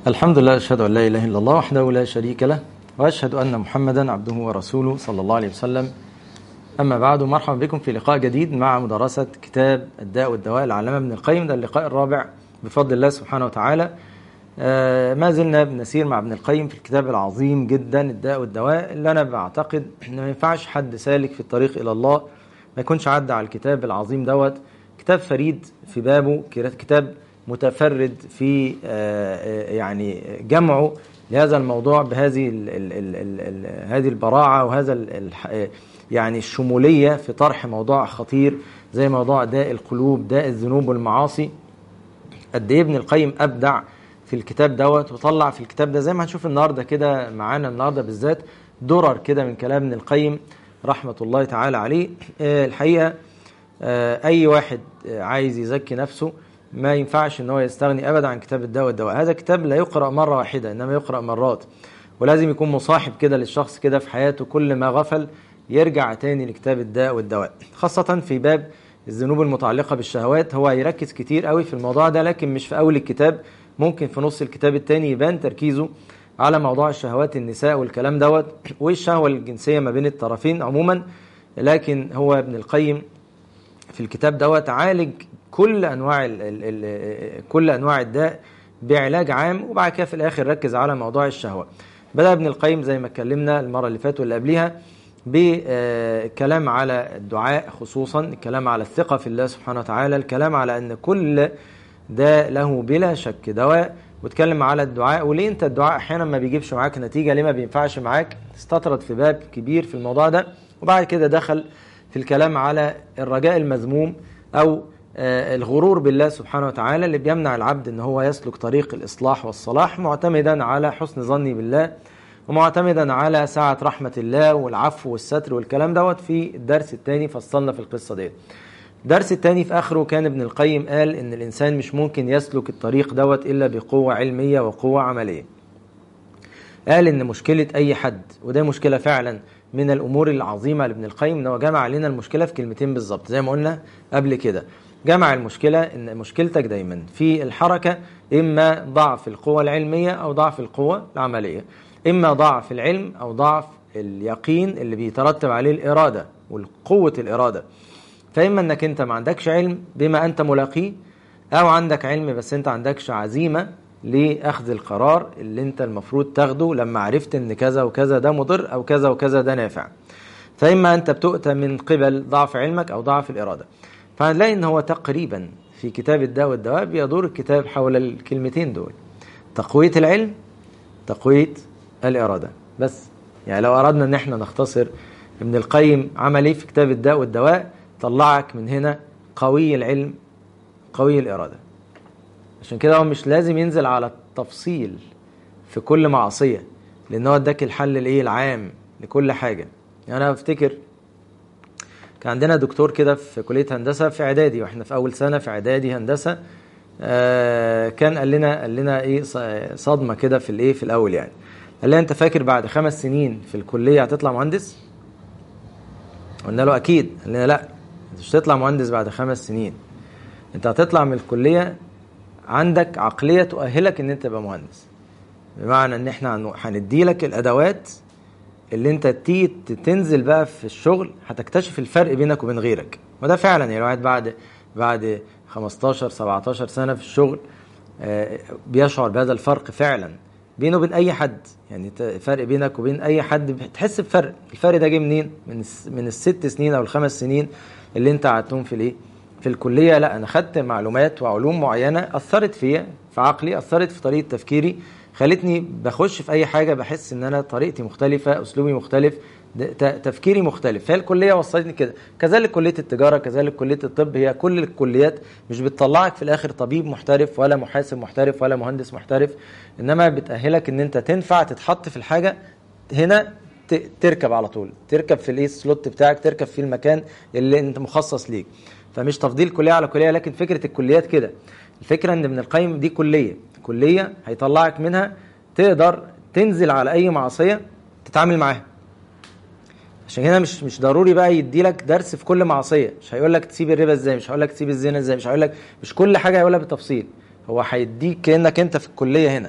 الحمد لله أشهد أن لا إله إلا الله وحده لا شريك له وأشهد أن محمدا عبده ورسوله صلى الله عليه وسلم أما بعد مرحبا بكم في لقاء جديد مع مدرسة كتاب الداء والدواء العلامة ابن القيم ده اللقاء الرابع بفضل الله سبحانه وتعالى آه ما زلنا بنسير مع ابن القيم في الكتاب العظيم جدا الداء والدواء اللي أنا بعتقد إن ما ينفعش حد سالك في الطريق إلى الله ما يكونش عدى على الكتاب العظيم دوت كتاب فريد في بابه كتاب متفرد في يعني جمعه لهذا الموضوع بهذه ال ال ال ال هذه البراعه وهذا ال يعني الشموليه في طرح موضوع خطير زي موضوع داء القلوب داء الذنوب والمعاصي قد ايه ابن القيم ابدع في الكتاب دوت وطلع في الكتاب ده زي ما هنشوف النهارده كده معانا النهارده بالذات درر كده من كلام ابن القيم رحمه الله تعالى عليه الحقيقه اي واحد عايز يزكي نفسه ما ينفعش ان هو يستغني ابدا عن كتاب الدواء والدواء هذا كتاب لا يقرا مره واحده انما يقرا مرات ولازم يكون مصاحب كده للشخص كده في حياته كل ما غفل يرجع تاني لكتاب الداء والدواء خاصه في باب الذنوب المتعلقه بالشهوات هو يركز كتير قوي في الموضوع ده لكن مش في اول الكتاب ممكن في نص الكتاب التاني يبان تركيزه على موضوع الشهوات النساء والكلام دوت والشهوه الجنسيه ما بين الطرفين عموما لكن هو ابن القيم في الكتاب دوت عالج كل انواع ال ال ال كل انواع الداء بعلاج عام وبعد كده في الاخر ركز على موضوع الشهوه. بدا ابن القيم زي ما اتكلمنا المره اللي فاتت واللي قبليها بكلام على الدعاء خصوصا الكلام على الثقه في الله سبحانه وتعالى الكلام على ان كل داء له بلا شك دواء واتكلم على الدعاء وليه انت الدعاء احيانا ما بيجيبش معاك نتيجه ليه ما بينفعش معاك استطرد في باب كبير في الموضوع ده وبعد كده دخل في الكلام على الرجاء المذموم او الغرور بالله سبحانه وتعالى اللي بيمنع العبد ان هو يسلك طريق الاصلاح والصلاح معتمدا على حسن ظني بالله ومعتمدا على سعة رحمة الله والعفو والستر والكلام دوت في الدرس الثاني فصلنا في القصة ديت. الدرس الثاني في اخره كان ابن القيم قال ان الانسان مش ممكن يسلك الطريق دوت الا بقوة علمية وقوة عملية. قال ان مشكلة اي حد وده مشكلة فعلا من الامور العظيمة لابن القيم ان هو جمع لنا المشكلة في كلمتين بالظبط زي ما قلنا قبل كده. جمع المشكلة إن مشكلتك دايما في الحركة إما ضعف القوة العلمية أو ضعف القوة العملية إما ضعف العلم أو ضعف اليقين اللي بيترتب عليه الإرادة والقوة الإرادة فإما أنك أنت ما عندكش علم بما أنت ملاقيه أو عندك علم بس أنت عندكش عزيمة لأخذ القرار اللي أنت المفروض تاخده لما عرفت أن كذا وكذا ده مضر أو كذا وكذا ده نافع فإما أنت بتؤتى من قبل ضعف علمك أو ضعف الإرادة فهنلاقي ان هو تقريبا في كتاب الداء والدواء بيدور الكتاب حول الكلمتين دول تقوية العلم تقوية الإرادة بس يعني لو أردنا ان احنا نختصر ابن القيم عمل ايه في كتاب الداء والدواء طلعك من هنا قوي العلم قوي الإرادة عشان كده هو مش لازم ينزل على التفصيل في كل معصية لأن هو اداك الحل الايه العام لكل حاجة يعني أنا أفتكر كان عندنا دكتور كده في كليه هندسه في اعدادي واحنا في اول سنه في اعدادي هندسه آه كان قال لنا قال لنا ايه صدمه كده في الايه في الاول يعني قال لنا انت فاكر بعد خمس سنين في الكليه هتطلع مهندس قلنا له اكيد قال لنا لا انت مش هتطلع مهندس بعد خمس سنين انت هتطلع من الكليه عندك عقليه تؤهلك ان انت تبقى مهندس بمعنى ان احنا هندي لك الادوات اللي انت تيجي تنزل بقى في الشغل هتكتشف الفرق بينك وبين غيرك وده فعلا يعني الواحد بعد بعد 15 17 سنه في الشغل بيشعر بهذا الفرق فعلا بينه وبين اي حد يعني فرق بينك وبين اي حد بتحس بفرق الفرق ده جه منين من من الست سنين او الخمس سنين اللي انت قعدتهم في الايه في الكليه لا انا خدت معلومات وعلوم معينه اثرت فيا في عقلي اثرت في طريقه تفكيري خلتني بخش في اي حاجه بحس ان انا طريقتي مختلفه اسلوبي مختلف تفكيري مختلف فهي الكليه وصلتني كده كذلك كليه التجاره كذلك كليه الطب هي كل الكليات مش بتطلعك في الاخر طبيب محترف ولا محاسب محترف ولا مهندس محترف انما بتاهلك ان انت تنفع تتحط في الحاجه هنا تركب على طول تركب في الايه السلوت بتاعك تركب في المكان اللي انت مخصص ليك فمش تفضيل كليه على كليه لكن فكره الكليات كده الفكره ان ابن القيم دي كليه كليه هيطلعك منها تقدر تنزل على اي معصيه تتعامل معاها عشان كده مش مش ضروري بقى يدي لك درس في كل معصيه مش هيقول لك تسيب الربا ازاي مش هيقول لك تسيب الزنا ازاي مش هيقول لك مش كل حاجه هيقولها بالتفصيل هو هيديك كانك انت في الكليه هنا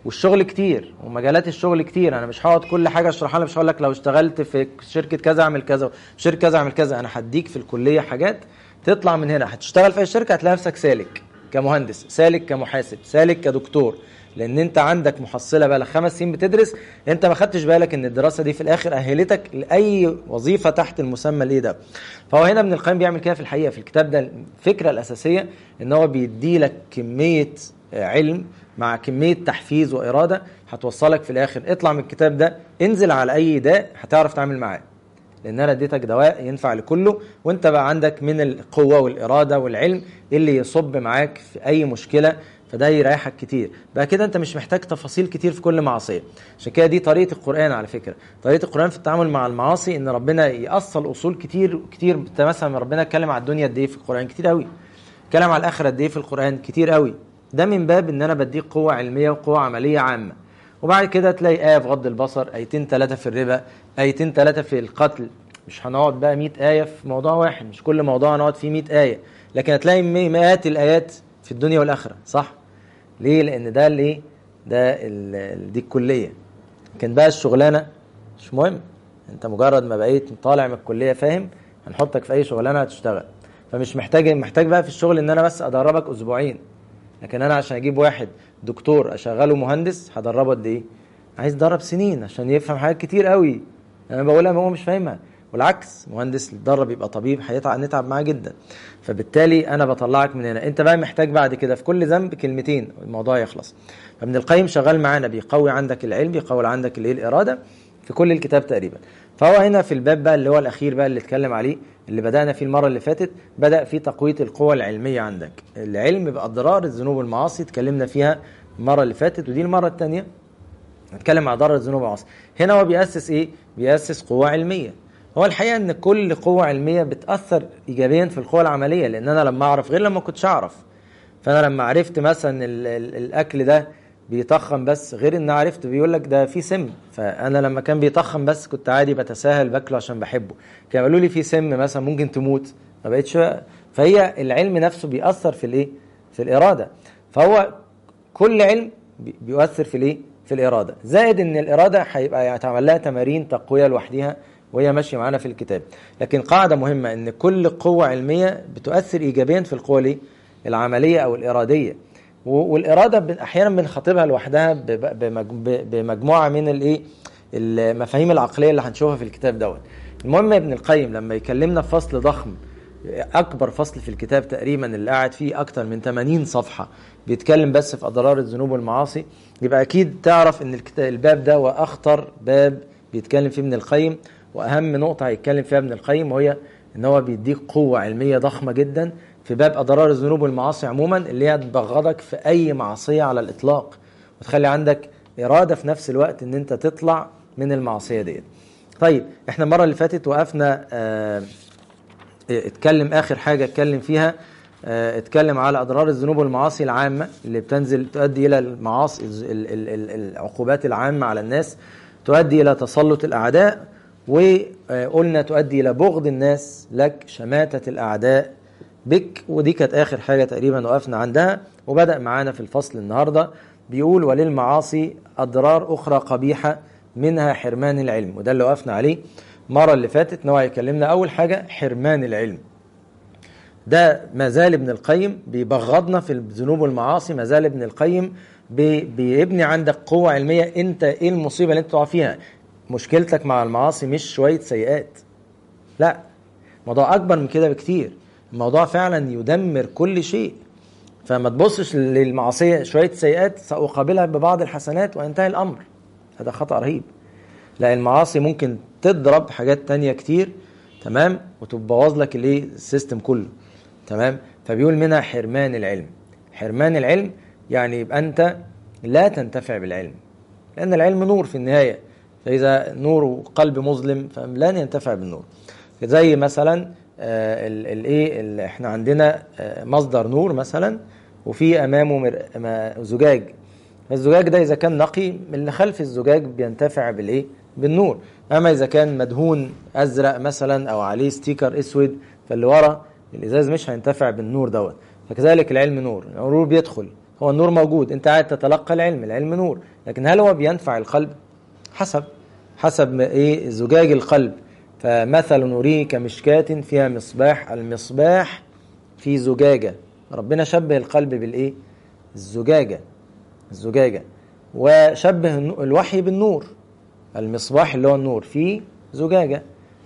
والشغل كتير ومجالات الشغل كتير انا مش هقعد كل حاجه اشرحها لك مش هقول لك لو اشتغلت في شركه كذا اعمل كذا شركه كذا اعمل كذا انا هديك في الكليه حاجات تطلع من هنا هتشتغل في اي شركه هتلاقي نفسك سالك كمهندس سالك كمحاسب سالك كدكتور لان انت عندك محصله بقى خمس سنين بتدرس انت ما خدتش بالك ان الدراسه دي في الاخر اهلتك لاي وظيفه تحت المسمى الايه ده فهو هنا ابن القيم بيعمل كده في الحقيقه في الكتاب ده الفكره الاساسيه ان هو بيدي لك كميه علم مع كميه تحفيز واراده هتوصلك في الاخر اطلع من الكتاب ده انزل على اي داء هتعرف تتعامل معاه لان انا اديتك دواء ينفع لكله وانت بقى عندك من القوه والاراده والعلم اللي يصب معاك في اي مشكله فده يريحك كتير بقى كده انت مش محتاج تفاصيل كتير في كل معصيه عشان كده دي طريقه القران على فكره طريقه القران في التعامل مع المعاصي ان ربنا يأصل اصول كتير كتير مثلا ربنا اتكلم على الدنيا قد ايه في القران كتير قوي اتكلم على الاخره قد ايه في القران كتير قوي ده من باب ان انا بديك قوه علميه وقوه عمليه عامه وبعد كده تلاقي ايه في غض البصر ايتين ثلاثه في الربا ايتين ثلاثه في القتل مش هنقعد بقى 100 ايه في موضوع واحد مش كل موضوع هنقعد فيه 100 ايه لكن هتلاقي مئات الايات في الدنيا والاخره صح ليه لان ده الايه ده دي الكليه لكن بقى الشغلانه مش مهم انت مجرد ما بقيت طالع من الكليه فاهم هنحطك في اي شغلانه هتشتغل فمش محتاج محتاج بقى في الشغل ان انا بس ادربك اسبوعين لكن انا عشان اجيب واحد دكتور اشغله مهندس هدربه قد ايه عايز درب سنين عشان يفهم حاجات كتير قوي انا بقولها هو مش فاهمها والعكس مهندس يتدرب يبقى طبيب هيتعب نتعب معاه جدا فبالتالي انا بطلعك من هنا انت بقى محتاج بعد كده في كل ذنب كلمتين الموضوع يخلص فابن القيم شغال معانا بيقوي عندك العلم بيقوي عندك الايه الاراده في كل الكتاب تقريبا فهو هنا في الباب بقى اللي هو الاخير بقى اللي اتكلم عليه اللي بدانا فيه المره اللي فاتت بدا في تقويه القوى العلميه عندك العلم باضرار الذنوب والمعاصي اتكلمنا فيها المره اللي فاتت ودي المره الثانيه نتكلم عن ضرر الذنوب والمعاصي هنا هو بيأسس ايه بيأسس قوة علمية هو الحقيقة ان كل قوة علمية بتأثر ايجابيا في القوة العملية لان انا لما اعرف غير لما كنتش اعرف فانا لما عرفت مثلا ال ال الاكل ده بيطخن بس غير ان عرفت بيقول لك ده فيه سم فانا لما كان بيطخن بس كنت عادي بتساهل باكله عشان بحبه كانوا قالوا لي فيه سم مثلا ممكن تموت ما بقتش فهي العلم نفسه بيأثر في الايه في الإرادة فهو كل علم بيؤثر في الايه في الإرادة زائد ان الإرادة هيبقى يتعمل لها تمارين تقوية لوحدها وهي ماشيه معانا في الكتاب لكن قاعده مهمه ان كل قوه علميه بتؤثر ايجابيا في القوه الايه العمليه او الاراديه والاراده احيانا بنخاطبها لوحدها بمجموعه من الايه المفاهيم العقليه اللي هنشوفها في الكتاب دوت المهم ابن القيم لما يكلمنا في فصل ضخم اكبر فصل في الكتاب تقريبا اللي قاعد فيه اكتر من 80 صفحه بيتكلم بس في اضرار الذنوب والمعاصي يبقى اكيد تعرف ان الباب ده واخطر باب بيتكلم فيه ابن القيم واهم نقطه هيتكلم فيها ابن القيم وهي ان هو بيديك قوه علميه ضخمه جدا في باب اضرار الذنوب والمعاصي عموما اللي هي تبغضك في اي معصيه على الاطلاق وتخلي عندك اراده في نفس الوقت ان انت تطلع من المعصيه ديت. طيب احنا المره اللي فاتت وقفنا اه اتكلم اخر حاجه اتكلم فيها اه اتكلم على اضرار الذنوب والمعاصي العامه اللي بتنزل تؤدي الى المعاصي العقوبات العامه على الناس تؤدي الى تسلط الاعداء وقلنا تؤدي الى بغض الناس لك شماتة الاعداء بك ودي كانت اخر حاجه تقريبا وقفنا عندها وبدا معانا في الفصل النهارده بيقول وللمعاصي اضرار اخرى قبيحه منها حرمان العلم وده اللي وقفنا عليه المره اللي فاتت نوع يكلمنا اول حاجه حرمان العلم ده ما زال ابن القيم بيبغضنا في الذنوب والمعاصي ما زال ابن القيم بيبني عندك قوه علميه انت ايه المصيبه اللي انت تقع فيها مشكلتك مع المعاصي مش شويه سيئات لا موضوع اكبر من كده بكتير الموضوع فعلا يدمر كل شيء فما تبصش للمعصيه شويه سيئات ساقابلها ببعض الحسنات وينتهي الامر هذا خطا رهيب لا المعاصي ممكن تضرب حاجات تانية كتير تمام وتبوظ لك الايه السيستم كله تمام فبيقول منها حرمان العلم حرمان العلم يعني يبقى انت لا تنتفع بالعلم لان العلم نور في النهايه فاذا نور قلب مظلم فلن ينتفع بالنور زي مثلا الايه احنا عندنا مصدر نور مثلا وفي امامه زجاج الزجاج ده اذا كان نقي اللي خلف الزجاج بينتفع بالايه بالنور اما اذا كان مدهون ازرق مثلا او عليه ستيكر اسود فاللي ورا الازاز مش هينتفع بالنور دوت فكذلك العلم نور النور بيدخل هو النور موجود انت قاعد تتلقى العلم العلم نور لكن هل هو بينفع القلب حسب حسب ما ايه زجاج القلب فمثل نوره كمشكاة فيها مصباح المصباح في زجاجة ربنا شبه القلب بالايه الزجاجة الزجاجة وشبه الوحي بالنور المصباح اللي هو النور فيه زجاجة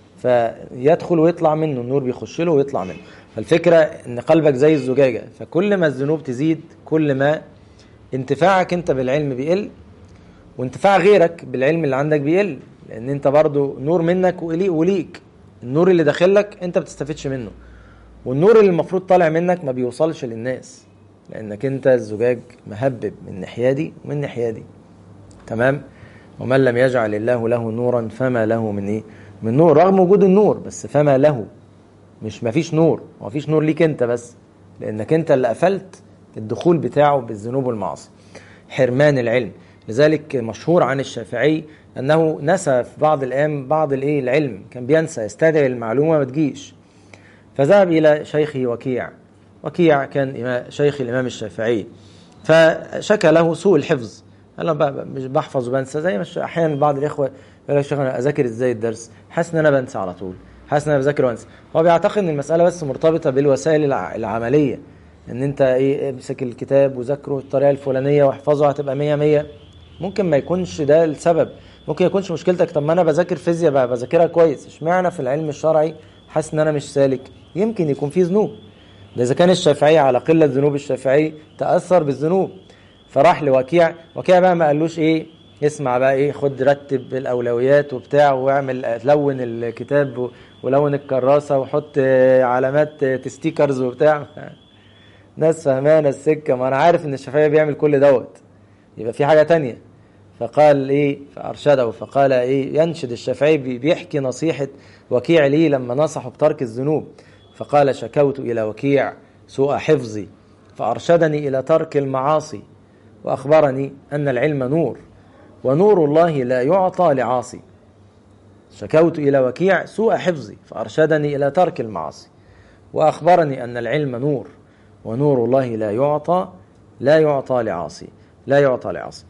فيدخل ويطلع منه النور بيخش له ويطلع منه فالفكرة ان قلبك زي الزجاجة فكل ما الذنوب تزيد كل ما انتفاعك انت بالعلم بيقل وانتفاع غيرك بالعلم اللي عندك بيقل لان انت برضو نور منك وليك النور اللي داخلك انت بتستفدش منه والنور اللي المفروض طالع منك ما بيوصلش للناس لانك انت الزجاج مهبب من ناحيه دي ومن ناحيه دي تمام ومن لم يجعل الله له نورا فما له من ايه من نور رغم وجود النور بس فما له مش مفيش نور مفيش نور ليك انت بس لانك انت اللي قفلت الدخول بتاعه بالذنوب والمعاصي حرمان العلم لذلك مشهور عن الشافعي انه نسى في بعض الايام بعض الايه العلم كان بينسى يستدعي المعلومه ما تجيش فذهب الى شيخه وكيع وكيع كان شيخ الامام الشافعي فشكى له سوء الحفظ قال له مش بحفظ وبنسى زي ما احيانا بعض الاخوه يقول لك شيخ انا اذاكر ازاي الدرس حاسس ان انا بنسى على طول حاسس ان انا بذاكر وانسى هو بيعتقد ان المساله بس مرتبطه بالوسائل العمليه ان انت ايه امسك الكتاب وذاكره الطريقه الفلانيه واحفظه هتبقى 100 100 ممكن ما يكونش ده السبب ممكن يكونش مشكلتك طب ما انا بذاكر فيزياء بقى بذاكرها كويس اشمعنى في العلم الشرعي حاسس ان انا مش سالك يمكن يكون في ذنوب ده اذا كان الشافعي على قله ذنوب الشافعي تاثر بالذنوب فراح لوكيع وكيع بقى ما قالوش ايه اسمع بقى ايه خد رتب الاولويات وبتاع واعمل لون الكتاب ولون الكراسه وحط علامات ستيكرز وبتاع ناس فهمانه السكه ما انا عارف ان الشافعي بيعمل كل دوت يبقى في حاجه تانية فقال ايه فارشده فقال ايه ينشد الشافعي بيحكي نصيحه وكيع ليه لما نصحه بترك الذنوب فقال شكوت الى وكيع سوء حفظي فارشدني الى ترك المعاصي واخبرني ان العلم نور ونور الله لا يعطى لعاصي شكوت الى وكيع سوء حفظي فارشدني الى ترك المعاصي واخبرني ان العلم نور ونور الله لا يعطى لا يعطى لعاصي لا يعطى لعاصي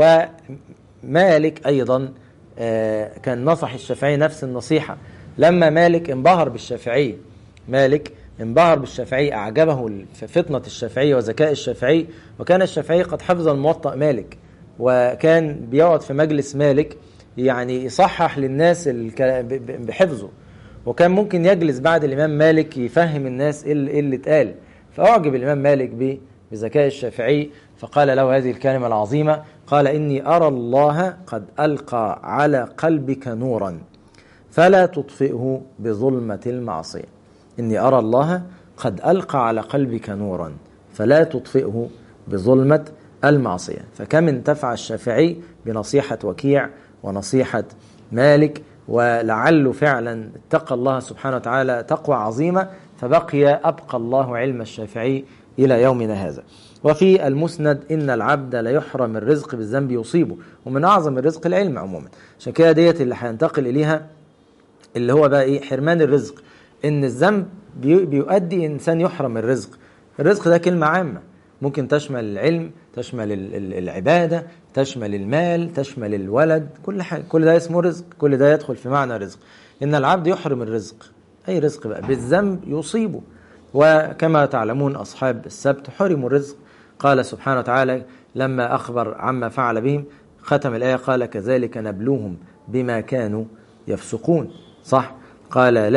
ومالك أيضا كان نصح الشافعي نفس النصيحة لما مالك انبهر بالشافعي مالك انبهر بالشافعي أعجبه فطنة الشافعي وذكاء الشافعي وكان الشافعي قد حفظ الموطأ مالك وكان بيقعد في مجلس مالك يعني يصحح للناس بحفظه وكان ممكن يجلس بعد الإمام مالك يفهم الناس إيه اللي اتقال فأعجب الإمام مالك بذكاء الشافعي فقال له هذه الكلمة العظيمة قال إني أرى الله قد ألقى على قلبك نورا فلا تطفئه بظلمة المعصية إني أرى الله قد ألقى على قلبك نورا فلا تطفئه بظلمة المعصية فكم انتفع الشافعي بنصيحة وكيع ونصيحة مالك ولعله فعلا اتقى الله سبحانه وتعالى تقوى عظيمة فبقي أبقى الله علم الشافعي إلى يومنا هذا وفي المسند إن العبد لا يحرم الرزق بالذنب يصيبه ومن أعظم الرزق العلم عموما عشان كده ديت اللي هينتقل إليها اللي هو بقى إيه حرمان الرزق إن الذنب بيؤدي إنسان يحرم الرزق الرزق ده كلمة عامة ممكن تشمل العلم تشمل العبادة تشمل المال تشمل الولد كل حاجة كل ده اسمه رزق كل ده يدخل في معنى رزق إن العبد يحرم الرزق أي رزق بقى بالذنب يصيبه وكما تعلمون أصحاب السبت حرموا الرزق قال سبحانه وتعالى لما أخبر عما فعل بهم ختم الآية قال كذلك نبلوهم بما كانوا يفسقون صح قال لا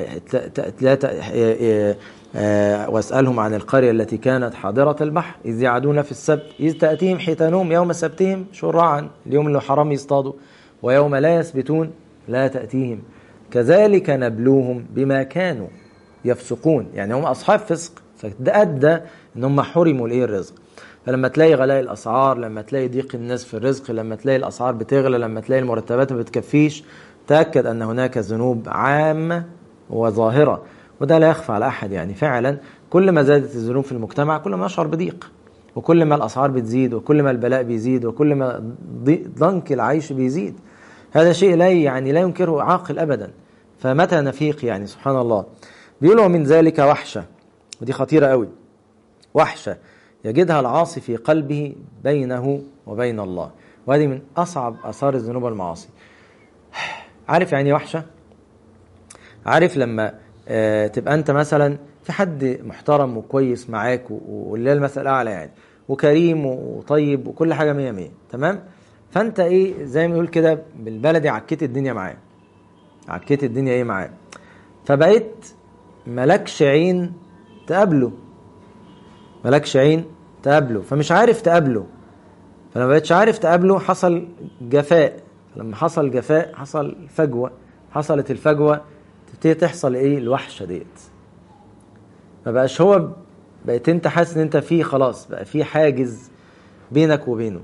لا واسألهم عن القرية التي كانت حاضرة البحر إذ يعدون في السبت إذ تأتيهم حيتانهم يوم سبتهم شرعا اليوم اللي حرام يصطادوا ويوم لا يسبتون لا تأتيهم كذلك نبلوهم بما كانوا يفسقون يعني هم أصحاب فسق فده أدى إن هم حرموا الإيه الرزق فلما تلاقي غلاء الأسعار لما تلاقي ضيق الناس في الرزق لما تلاقي الأسعار بتغلى لما تلاقي المرتبات ما بتكفيش تأكد أن هناك ذنوب عامة وظاهرة وده لا يخفى على أحد يعني فعلا كل ما زادت الذنوب في المجتمع كل ما يشعر بضيق وكل ما الأسعار بتزيد وكل ما البلاء بيزيد وكل ما ضنك العيش بيزيد هذا شيء لا يعني لا ينكره عاقل أبدا فمتى نفيق يعني سبحان الله بيقولوا من ذلك وحشة ودي خطيرة قوي وحشة يجدها العاصي في قلبه بينه وبين الله وهذه من أصعب آثار الذنوب والمعاصي عارف يعني إيه وحشة عارف لما آه، تبقى أنت مثلا في حد محترم وكويس معاك و- واللي هي المثل الأعلى يعني وكريم وطيب وكل حاجة مية مية تمام فأنت إيه زي ما يقول كده بالبلدي عكيت الدنيا معاه عكيت الدنيا إيه معاه فبقيت ملكش عين تقابله ملكش عين تقابله فمش عارف تقابله فلما بقتش عارف تقابله حصل جفاء لما حصل جفاء حصل فجوة حصلت الفجوة تبتدي تحصل ايه الوحشة ديت ما بقاش هو بقيت انت حاسس ان انت فيه خلاص بقى في حاجز بينك وبينه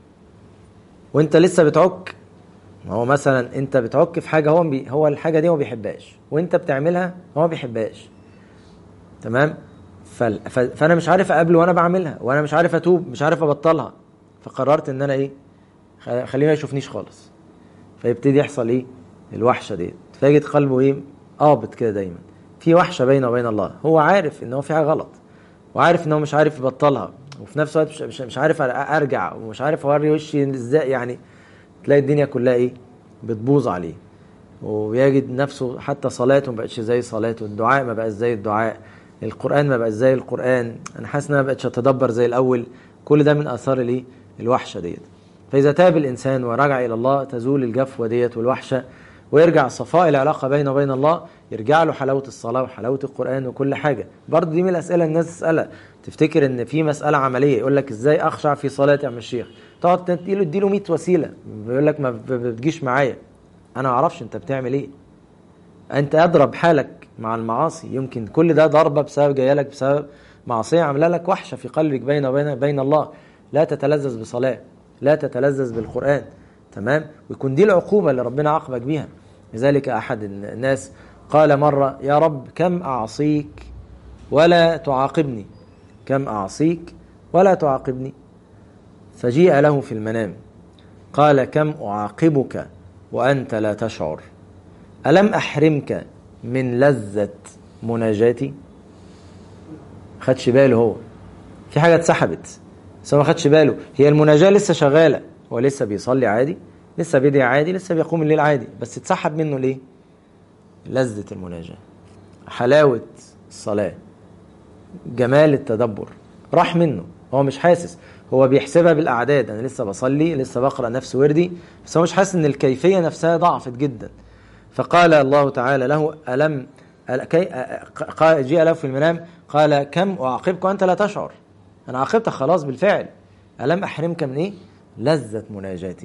وانت لسه بتعك ما هو مثلا انت بتعك في حاجه هو بي هو الحاجه دي هو ما بيحبهاش وانت بتعملها هو ما بيحبهاش تمام فال- ف- فانا مش عارف اقابله وانا بعملها وانا مش عارف اتوب مش عارف ابطلها فقررت ان انا ايه خ- خليه ما يشوفنيش خالص فيبتدي يحصل ايه الوحشه ديت فيجد قلبه ايه قابض كده دايما في وحشه بينه وبين الله هو عارف ان هو في حاجه غلط وعارف ان هو مش عارف يبطلها وفي نفس الوقت مش, مش, مش عارف أر- ارجع ومش عارف اوري وشي ازاي يعني تلاقي الدنيا كلها ايه بتبوظ عليه ويجد نفسه حتى صلاته ما بقتش زي صلاته الدعاء ما بقاش زي الدعاء القرآن ما بقاش زي القرآن انا حاسس ان انا ما بقتش اتدبر زي الاول كل ده من اثار الايه الوحشه ديت فاذا تاب الانسان ورجع الى الله تزول الجفوه ديت والوحشه ويرجع صفاء العلاقه بينه وبين الله يرجع له حلاوه الصلاه وحلاوه القران وكل حاجه برضه دي من الاسئله الناس تسالها تفتكر ان في مساله عمليه يقول لك ازاي اخشع في صلاتي يا عم الشيخ تقعد تديله اديله 100 وسيله بيقول لك ما ب- بتجيش معايا انا ما اعرفش انت بتعمل ايه انت اضرب حالك مع المعاصي يمكن كل ده ضربه بسبب جايه لك بسبب معصيه عامله لك وحشه في قلبك بين وبين بين الله لا تتلذذ بصلاه لا تتلذذ بالقران تمام ويكون دي العقوبه اللي ربنا عاقبك بيها لذلك احد الناس قال مره يا رب كم اعصيك ولا تعاقبني كم اعصيك ولا تعاقبني فجيء له في المنام قال كم اعاقبك وانت لا تشعر ألم أحرمك من لذة مناجاتي خدش باله هو في حاجة اتسحبت بس هو ما خدش باله هي المناجاة لسه شغالة هو لسه بيصلي عادي لسه بيدعي عادي لسه بيقوم الليل عادي بس اتسحب منه ليه لذة المناجاة حلاوة الصلاة جمال التدبر راح منه هو مش حاسس هو بيحسبها بالاعداد انا لسه بصلي لسه بقرا نفس وردي بس هو مش حاسس ان الكيفيه نفسها ضعفت جدا فقال الله تعالى له الم أل- كي أ- قال جاء له في المنام قال كم اعاقبك وانت لا تشعر انا عاقبتك خلاص بالفعل الم احرمك من ايه لذه مناجاتي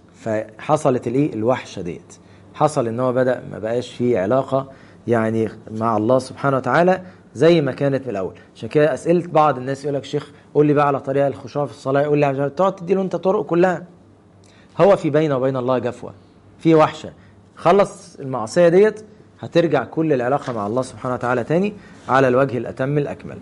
فحصلت الايه الوحشه ديت حصل ان هو بدا ما بقاش فيه علاقه يعني مع الله سبحانه وتعالى زي ما كانت في الاول عشان كده اسئله بعض الناس يقول لك شيخ قول لي بقى على طريقه الخشوع في الصلاه يقول لي عشان تقعد تدي له انت طرق كلها هو في بينه وبين الله جفوه في وحشه خلص المعصيه ديت هترجع كل العلاقه مع الله سبحانه وتعالى تاني على الوجه الاتم الاكمل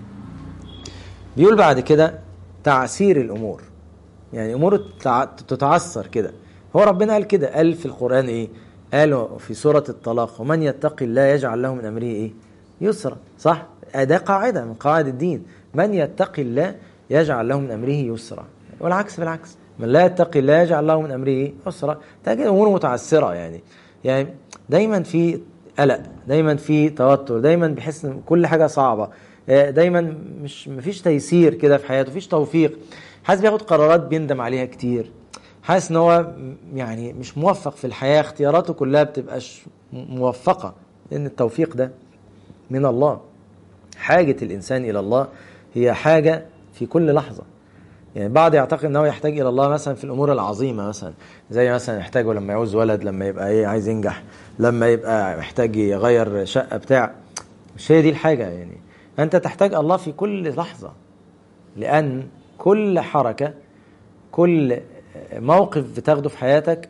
بيقول بعد كده تعسير الامور يعني امور تتع- تتعسر كده هو ربنا قال كده قال في القران ايه قال في سوره الطلاق ومن يتقي الله يجعل له من امره ايه يسرا صح ده قاعده من قواعد الدين من يتقي الله يجعل له من امره يسرا والعكس بالعكس من لا يتقي الله يجعل له من امره ايه يسرا تجد امور متعسره يعني يعني دايما في قلق دايما في توتر دايما بيحس ان كل حاجه صعبه آه، دايما مش مفيش تيسير كده في حياته مفيش توفيق حاسس بياخد قرارات بيندم عليها كتير حاسس ان هو م- يعني مش موفق في الحياه اختياراته كلها بتبقاش م- موفقه لان التوفيق ده من الله حاجه الانسان الى الله هي حاجه في كل لحظه يعني بعض يعتقد ان هو يحتاج الى الله مثلا في الامور العظيمه مثلا زي مثلا يحتاجه لما يعوز ولد لما يبقى ايه عايز ينجح لما يبقى محتاج يغير شقه بتاع مش هي دي الحاجه يعني انت تحتاج الله في كل لحظه لان كل حركه كل موقف بتاخده في حياتك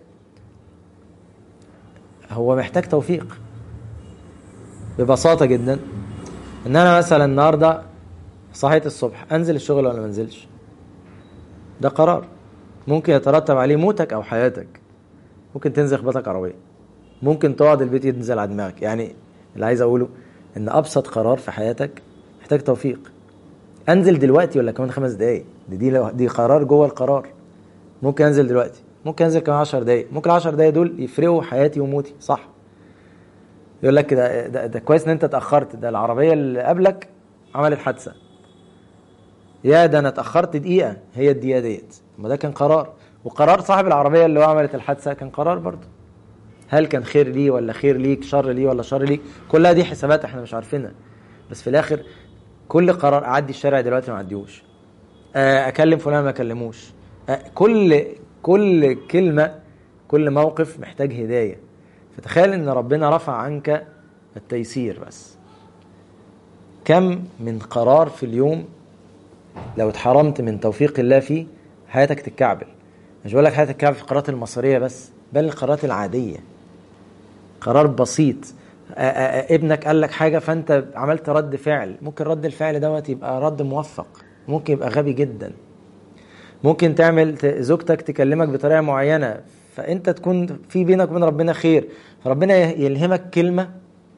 هو محتاج توفيق ببساطه جدا ان انا مثلا النهارده صحيت الصبح انزل الشغل ولا ما انزلش ده قرار ممكن يترتب عليه موتك او حياتك ممكن تنزل خبطك عربيه ممكن تقعد البيت ينزل على دماغك يعني اللي عايز اقوله ان ابسط قرار في حياتك محتاج توفيق انزل دلوقتي ولا كمان خمس دقايق دي دي, دي قرار جوه القرار ممكن انزل دلوقتي ممكن انزل كمان 10 دقايق ممكن 10 دقايق دول يفرقوا حياتي وموتي صح يقول لك ده, ده, ده كويس ان انت اتاخرت ده العربيه اللي قبلك عملت حادثه يا ده انا اتاخرت دقيقه هي الدقيقه ديت ما ده كان قرار وقرار صاحب العربيه اللي هو عملت الحادثه كان قرار برضه هل كان خير ليه ولا خير ليك شر ليه ولا شر ليك كلها دي حسابات احنا مش عارفينها بس في الاخر كل قرار اعدي الشارع دلوقتي ما اعديهوش اكلم فلان ما اكلموش كل كل كلمه كل موقف محتاج هدايه فتخيل ان ربنا رفع عنك التيسير بس كم من قرار في اليوم لو اتحرمت من توفيق الله فيه حياتك تتكعبل مش بقول لك حياتك تتكعبل في القرارات المصيريه بس بل القرارات العاديه قرار بسيط آآ آآ ابنك قال لك حاجه فانت عملت رد فعل ممكن رد الفعل دوت يبقى رد موفق ممكن يبقى غبي جدا ممكن تعمل زوجتك تكلمك بطريقه معينه فانت تكون في بينك وبين ربنا خير فربنا يلهمك كلمه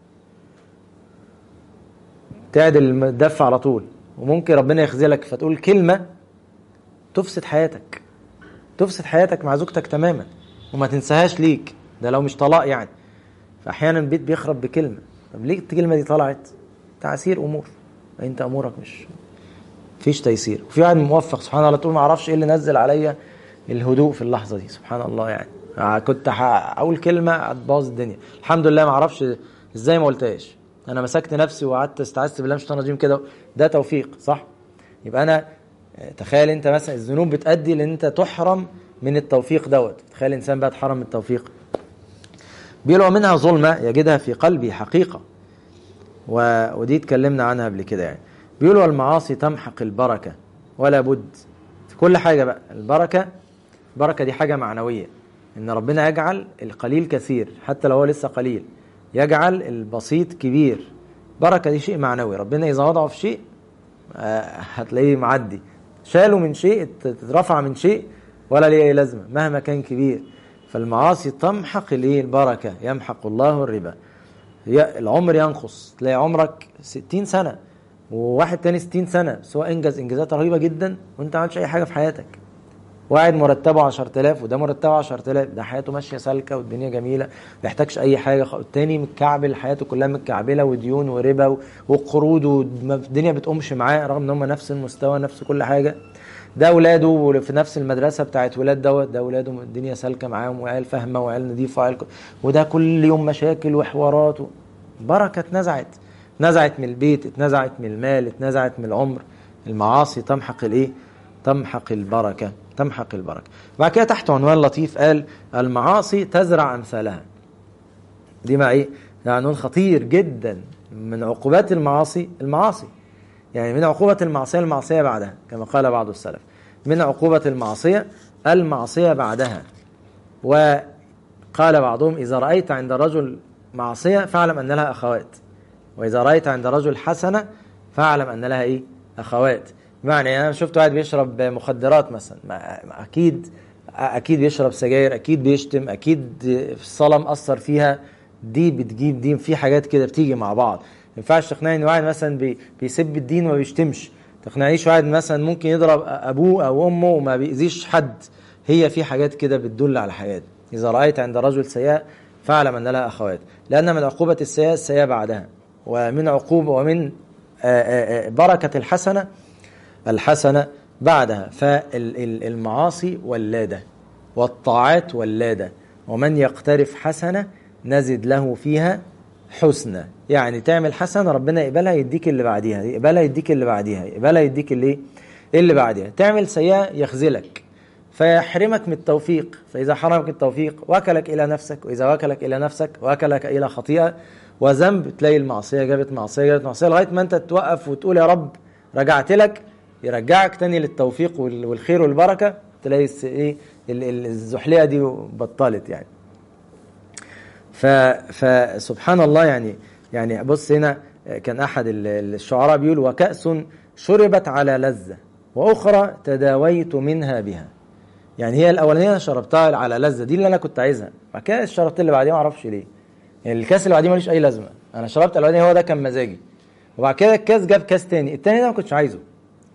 تعدل الدفع على طول وممكن ربنا يخذلك فتقول كلمه تفسد حياتك تفسد حياتك مع زوجتك تماما وما تنساهاش ليك ده لو مش طلاق يعني فاحيانا البيت بيخرب بكلمه طب ليه الكلمه دي طلعت تعسير امور انت امورك مش فيش تيسير وفي واحد موفق سبحان الله تقول ما اعرفش ايه اللي نزل عليا الهدوء في اللحظه دي سبحان الله يعني كنت اقول كلمه هتبوظ الدنيا الحمد لله ما اعرفش ازاي ما قلتهاش انا مسكت نفسي وقعدت استعذت بالله مش رجيم كده ده توفيق صح يبقى انا تخيل انت مثلا الذنوب بتؤدي لان انت تحرم من التوفيق دوت تخيل الانسان بقى اتحرم من التوفيق بيقول منها ظلمه يجدها في قلبي حقيقه و... ودي اتكلمنا عنها قبل كده يعني بيقول والمعاصي تمحق البركه ولا بد في كل حاجه بقى البركه البركه دي حاجه معنويه ان ربنا يجعل القليل كثير حتى لو هو لسه قليل يجعل البسيط كبير بركه دي شيء معنوي ربنا اذا وضعه في شيء هتلاقيه معدي شالوا من شيء اترفع من شيء ولا ليه اي لازمه مهما كان كبير فالمعاصي تمحق الايه البركه يمحق الله الربا العمر ينقص تلاقي عمرك 60 سنه وواحد تاني 60 سنه بس هو انجز انجازات رهيبه جدا وانت ما عملتش اي حاجه في حياتك واحد مرتبه 10000 وده مرتبه 10000 ده حياته ماشيه سالكه والدنيا جميله ما بيحتاجش اي حاجه التاني متكعبل حياته كلها متكعبله وديون وربا وقروض والدنيا بتقومش معاه رغم ان هم نفس المستوى نفس كل حاجه ده اولاده في نفس المدرسه بتاعت ولاد دوت ده اولاده الدنيا سالكه معاهم وعيال فاهمه وعيال نظيفه وعيال وده كل يوم مشاكل وحوارات و... بركه اتنزعت اتنزعت من البيت اتنزعت من المال اتنزعت من العمر المعاصي تمحق الايه تمحق البركه تمحق البركه بعد كده تحت عنوان لطيف قال المعاصي تزرع امثالها دي مع ايه ده عنوان خطير جدا من عقوبات المعاصي المعاصي يعني من عقوبة المعصية المعصية بعدها كما قال بعض السلف من عقوبة المعصية المعصية بعدها وقال بعضهم إذا رأيت عند الرجل معصية فاعلم أن لها أخوات وإذا رأيت عند الرجل حسنة فاعلم أن لها إيه أخوات بمعنى أنا شفت واحد بيشرب مخدرات مثلا أكيد أكيد بيشرب سجاير أكيد بيشتم أكيد في الصلاة مأثر فيها دي بتجيب دي في حاجات كده بتيجي مع بعض ما ينفعش تقنعني ان واحد مثلا بي بيسب الدين وما بيشتمش تقنعنيش واحد مثلا ممكن يضرب ابوه او امه وما بيأذيش حد هي في حاجات كده بتدل على حياته اذا رايت عند رجل سيئه فاعلم ان لها اخوات لان من عقوبه السيئه السيئه بعدها ومن عقوبه ومن بركه الحسنه الحسنه بعدها فالمعاصي ولاده والطاعات ولاده ومن يقترف حسنه نزد له فيها حسنى يعني تعمل حسنه ربنا يقبلها يديك اللي بعديها يقبلها يديك اللي بعديها يقبلها يديك اللي اللي بعديها تعمل سيئه يخذلك فيحرمك من التوفيق فاذا حرمك التوفيق وكلك الى نفسك واذا وكلك الى نفسك وكلك الى خطيئه وذنب تلاقي المعصيه جابت معصيه جابت معصيه لغايه ما انت توقف وتقول يا رب رجعت لك يرجعك تاني للتوفيق والخير والبركه تلاقي ايه الزحليقه دي بطلت يعني فسبحان الله يعني يعني بص هنا كان احد الشعراء بيقول وكأس شربت على لذة واخرى تداويت منها بها يعني هي الاولانيه شربتها على لذة دي اللي انا كنت عايزها بعد كده شربت اللي بعديها ما اعرفش ليه يعني الكاس اللي بعديه ملوش اي لازمه انا شربت الاولانيه هو ده كان مزاجي وبعد كده الكاس جاب كاس تاني التاني ده ما كنتش عايزه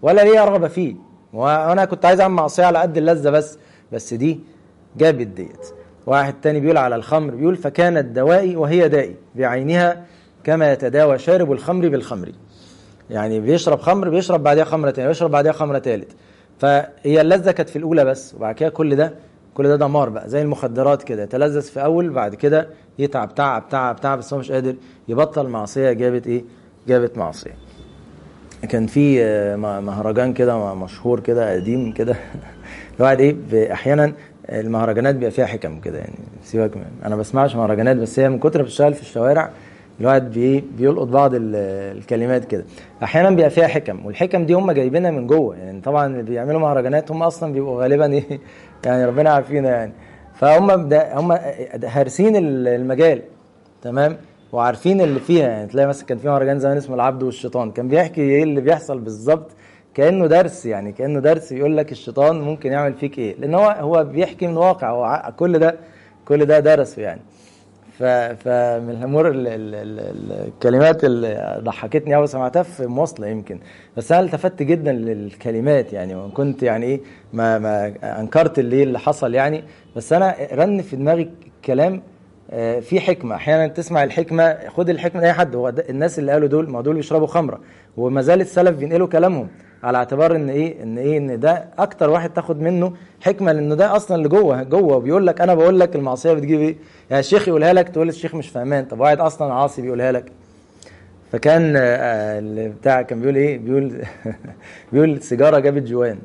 ولا ليا رغبه فيه وانا كنت عايز اعمل معصيه على قد اللذه بس بس دي جابت ديت واحد تاني بيقول على الخمر بيقول فكانت دوائي وهي دائي بعينها كما يتداوى شارب الخمر بالخمر يعني بيشرب خمر بيشرب بعدها خمره تاني بيشرب بعدها خمره تالت فهي اللذه كانت في الاولى بس وبعد كده كل ده كل ده دمار بقى زي المخدرات كده يتلذذ في اول بعد كده يتعب تعب تعب تعب بس هو مش قادر يبطل معصيه جابت ايه جابت معصيه كان في آه، م- مهرجان كده مشهور كده قديم كده الواحد ايه ب- احيانا المهرجانات بيبقى فيها حكم كده يعني سيبك من- انا بسمعش مهرجانات بس هي من كتر ما بتشتغل في الشوارع الواحد بي بيلقط بعض ال- الكلمات كده احيانا بيبقى فيها حكم والحكم دي هم جايبينها من جوه يعني طبعا اللي بيعملوا مهرجانات هم اصلا بيبقوا غالبا ايه يعني ربنا عارفينا يعني فهم ده هم هارسين ال- المجال تمام وعارفين اللي فيها يعني تلاقي مثلا كان في مهرجان زمان اسمه العبد والشيطان كان بيحكي ايه اللي بيحصل بالظبط كانه درس يعني كانه درس يقول لك الشيطان ممكن يعمل فيك ايه لان هو هو بيحكي من واقع هو ع- كل ده كل ده درسه يعني ف فمن الامور ال- ال- ال- ال- الكلمات اللي ضحكتني قوي سمعتها في مواصله يمكن بس انا التفت جدا للكلمات يعني وان كنت يعني ايه ما ما انكرت اللي اللي حصل يعني بس انا رن في دماغي كلام آه، في حكمه احيانا تسمع الحكمه خد الحكمه من اي حد هو ده- الناس اللي قالوا دول ما دول بيشربوا خمره وما زال السلف بينقلوا كلامهم على اعتبار ان ايه ان ايه ان ده اكتر واحد تاخد منه حكمه لانه ده اصلا اللي جوه جوه وبيقول لك انا بقول لك المعصيه بتجيب ايه يعني الشيخ يقولها لك تقول الشيخ مش فاهمان طب واحد اصلا عاصي بيقولها لك فكان آه، اللي بتاع كان بيقول ايه بيقول بيقول سيجاره جابت جوان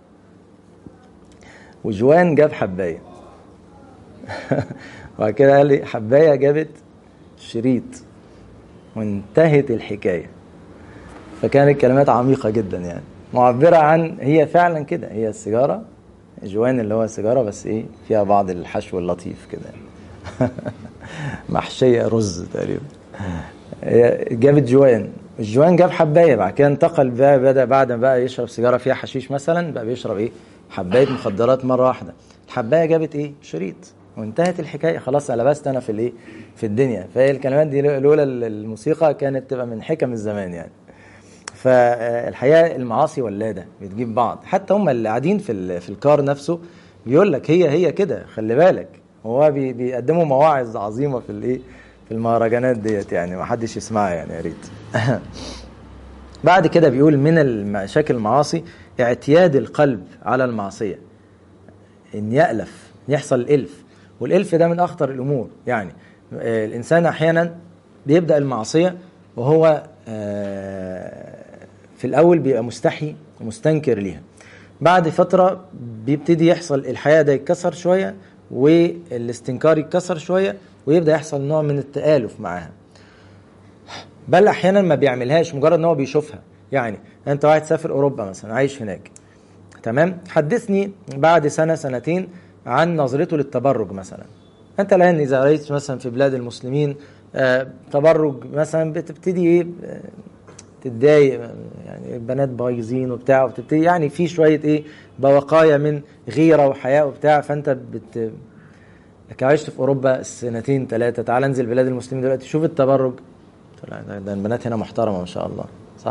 وجوان جاب حبايه وبعد كده قال لي حبايه جابت شريط وانتهت الحكايه فكانت كلمات عميقه جدا يعني معبره عن هي فعلا كده هي السيجاره جوان اللي هو السيجاره بس ايه فيها بعض الحشو اللطيف كده محشيه رز تقريبا هي جابت جوان الجوان جاب حبايه بعد كده انتقل بقى بدا بعد ما بقى يشرب سيجاره فيها حشيش مثلا بقى بيشرب ايه حبايه مخدرات مره واحده الحبايه جابت ايه شريط وانتهت الحكايه خلاص انا لبست انا في الايه في الدنيا فهي الكلمات دي لولا الموسيقى كانت تبقى من حكم الزمان يعني فالحقيقه المعاصي ولاده بتجيب بعض حتى هم اللي قاعدين في ال- في الكار نفسه بيقول لك هي هي كده خلي بالك هو بي- بيقدموا مواعظ عظيمه في الايه في المهرجانات ديت يعني ما حدش يسمعها يعني يا ريت بعد كده بيقول من المشاكل المعاصي اعتياد القلب على المعصيه ان يألف يحصل الالف والالف ده من اخطر الامور يعني آه، الانسان احيانا بيبدا المعصيه وهو آه، في الاول بيبقى مستحي ومستنكر ليها بعد فتره بيبتدي يحصل الحياه ده يتكسر شويه والاستنكار يتكسر شويه ويبدا يحصل نوع من التآلف معاها بل احيانا ما بيعملهاش مجرد ان هو بيشوفها يعني انت واحد سافر اوروبا مثلا عايش هناك تمام حدثني بعد سنه سنتين عن نظرته للتبرج مثلا انت الان اذا رايت مثلا في بلاد المسلمين آه تبرج مثلا بتبتدي ايه آه، تتضايق يعني البنات بايظين وبتاع وبتبتدي يعني في شويه ايه بوقايا من غيره وحياء وبتاع فانت بت لك عشت في اوروبا سنتين ثلاثه تعال انزل بلاد المسلمين دلوقتي شوف التبرج طلع ده, ده البنات هنا محترمه ما شاء الله صح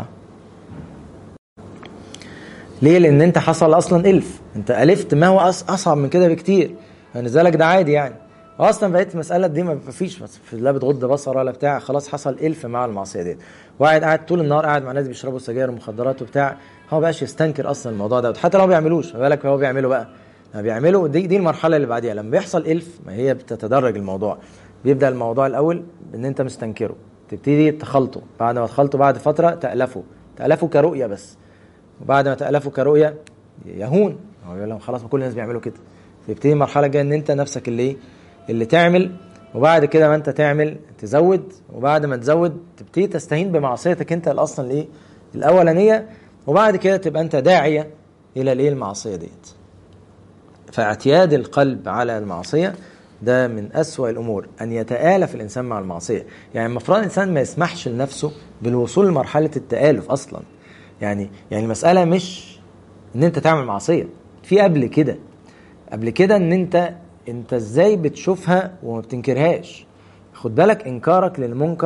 ليه لان انت حصل اصلا الف انت الفت ما هو أص- اصعب من كده بكتير فنزالك ده عادي يعني اصلا بقيت المساله دي ما فيش بس في لا بتغض بصر ولا بتاع خلاص حصل الف مع المعصيه ديت واحد قاعد طول النهار قاعد مع ناس بيشربوا سجاير ومخدرات وبتاع هو بقاش يستنكر اصلا الموضوع ده حتى لو ما بيعملوش ما بالك هو بيعمله بقى لما بيعملوا دي دي المرحله اللي بعديها لما بيحصل الف ما هي بتتدرج الموضوع بيبدا الموضوع الاول بان انت مستنكره تبتدي تخلطه بعد ما تخلطه بعد فتره تالفه تالفه كرؤيه بس وبعد ما تالفه كرؤيه يهون هو يقول لهم خلاص ما كل الناس بيعملوا كده تبتدي المرحله الجايه ان انت نفسك اللي ايه اللي تعمل وبعد كده ما انت تعمل تزود وبعد ما تزود تبتدي تستهين بمعصيتك انت الاصلا الايه الاولانيه وبعد كده تبقى انت داعيه الى الايه المعصيه ديت فاعتياد القلب على المعصيه ده من أسوأ الأمور أن يتآلف الإنسان مع المعصية يعني المفروض الإنسان ما يسمحش لنفسه بالوصول لمرحلة التآلف أصلا يعني يعني المسألة مش إن أنت تعمل معصية في قبل كده قبل كده إن أنت أنت إزاي بتشوفها وما بتنكرهاش خد بالك إنكارك للمنكر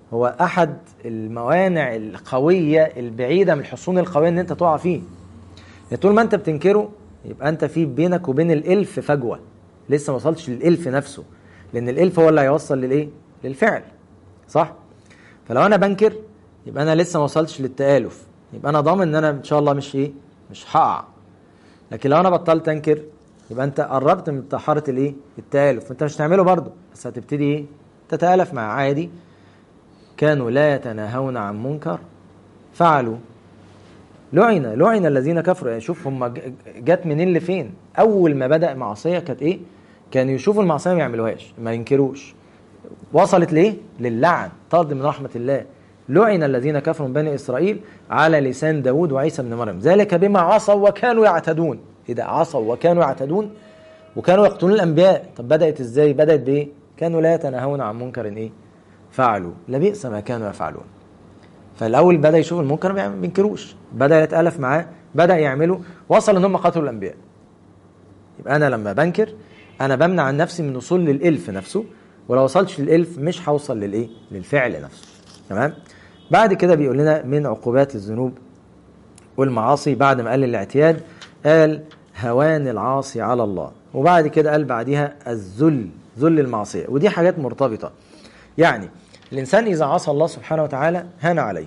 هو احد الموانع القويه البعيده من الحصون القويه ان انت تقع فيه يعني طول ما انت بتنكره يبقى انت في بينك وبين الالف فجوه لسه ما وصلتش للالف نفسه لان الالف هو اللي هيوصل للايه للفعل صح فلو انا بنكر يبقى انا لسه ما وصلتش للتالف يبقى انا ضامن ان انا ان شاء الله مش ايه مش هقع لكن لو انا بطلت انكر يبقى انت قربت من طهاره الايه التالف انت مش هتعمله برضه بس هتبتدي ايه تتالف مع عادي كانوا لا يتناهون عن منكر فعلوا لعن لعن الذين كفروا يعني شوف هم جت منين لفين اول ما بدا معصيه كانت ايه كانوا يشوفوا المعصيه ما يعملوهاش ما ينكروش وصلت ليه للعن طرد من رحمه الله لعن الذين كفروا من بني اسرائيل على لسان داود وعيسى بن مريم ذلك بما عصوا وكانوا يعتدون اذا عصوا وكانوا يعتدون وكانوا يقتلون الانبياء طب بدات ازاي بدات بايه كانوا لا يتناهون عن منكر ايه فعلوا لبئس ما كانوا يفعلون فالاول بدا يشوف المنكر ما بينكروش بدا يتالف معاه بدا يعمله وصل ان هم قتلوا الانبياء يبقى انا لما بنكر انا بمنع عن نفسي من الوصول للالف نفسه ولو وصلتش للالف مش هوصل للايه للفعل نفسه تمام بعد كده بيقول لنا من عقوبات الذنوب والمعاصي بعد ما قال الاعتياد قال هوان العاصي على الله وبعد كده قال بعدها الذل ذل المعصيه ودي حاجات مرتبطه يعني الانسان اذا عصى الله سبحانه وتعالى هان عليه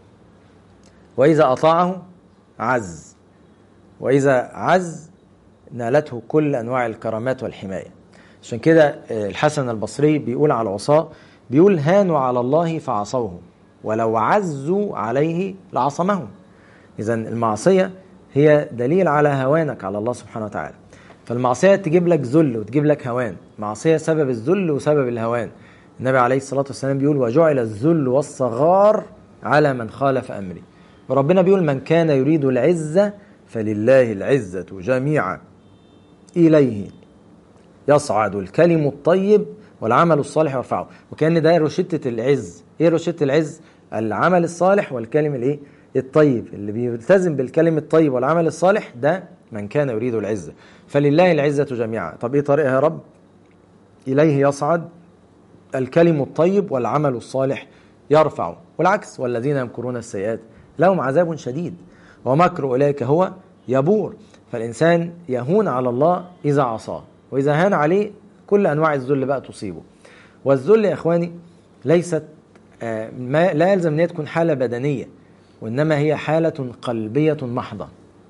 واذا اطاعه عز واذا عز نالته كل انواع الكرامات والحمايه عشان كده الحسن البصري بيقول على العصاه بيقول هانوا على الله فعصوه ولو عزوا عليه لعصمهم اذا المعصيه هي دليل على هوانك على الله سبحانه وتعالى فالمعصيه تجيب لك ذل وتجيب لك هوان معصيه سبب الذل وسبب الهوان النبي عليه الصلاه والسلام بيقول وجعل الذل والصغار على من خالف امري وربنا بيقول من كان يريد العزه فلله العزه جميعا اليه يصعد الكلم الطيب والعمل الصالح يرفعه وكان ده روشته العز ايه روشته العز العمل الصالح والكلم الايه الطيب اللي بيلتزم بالكلم الطيب والعمل الصالح ده من كان يريد العزه فلله العزه جميعا طب ايه طريقها يا رب اليه يصعد الكلم الطيب والعمل الصالح يرفعه والعكس والذين يمكرون السيئات لهم عذاب شديد ومكر اولئك هو يبور فالانسان يهون على الله اذا عصاه واذا هان عليه كل انواع الذل بقى تصيبه والذل يا اخواني ليست ما لا يلزم ان هي تكون حاله بدنيه وانما هي حاله قلبيه محضه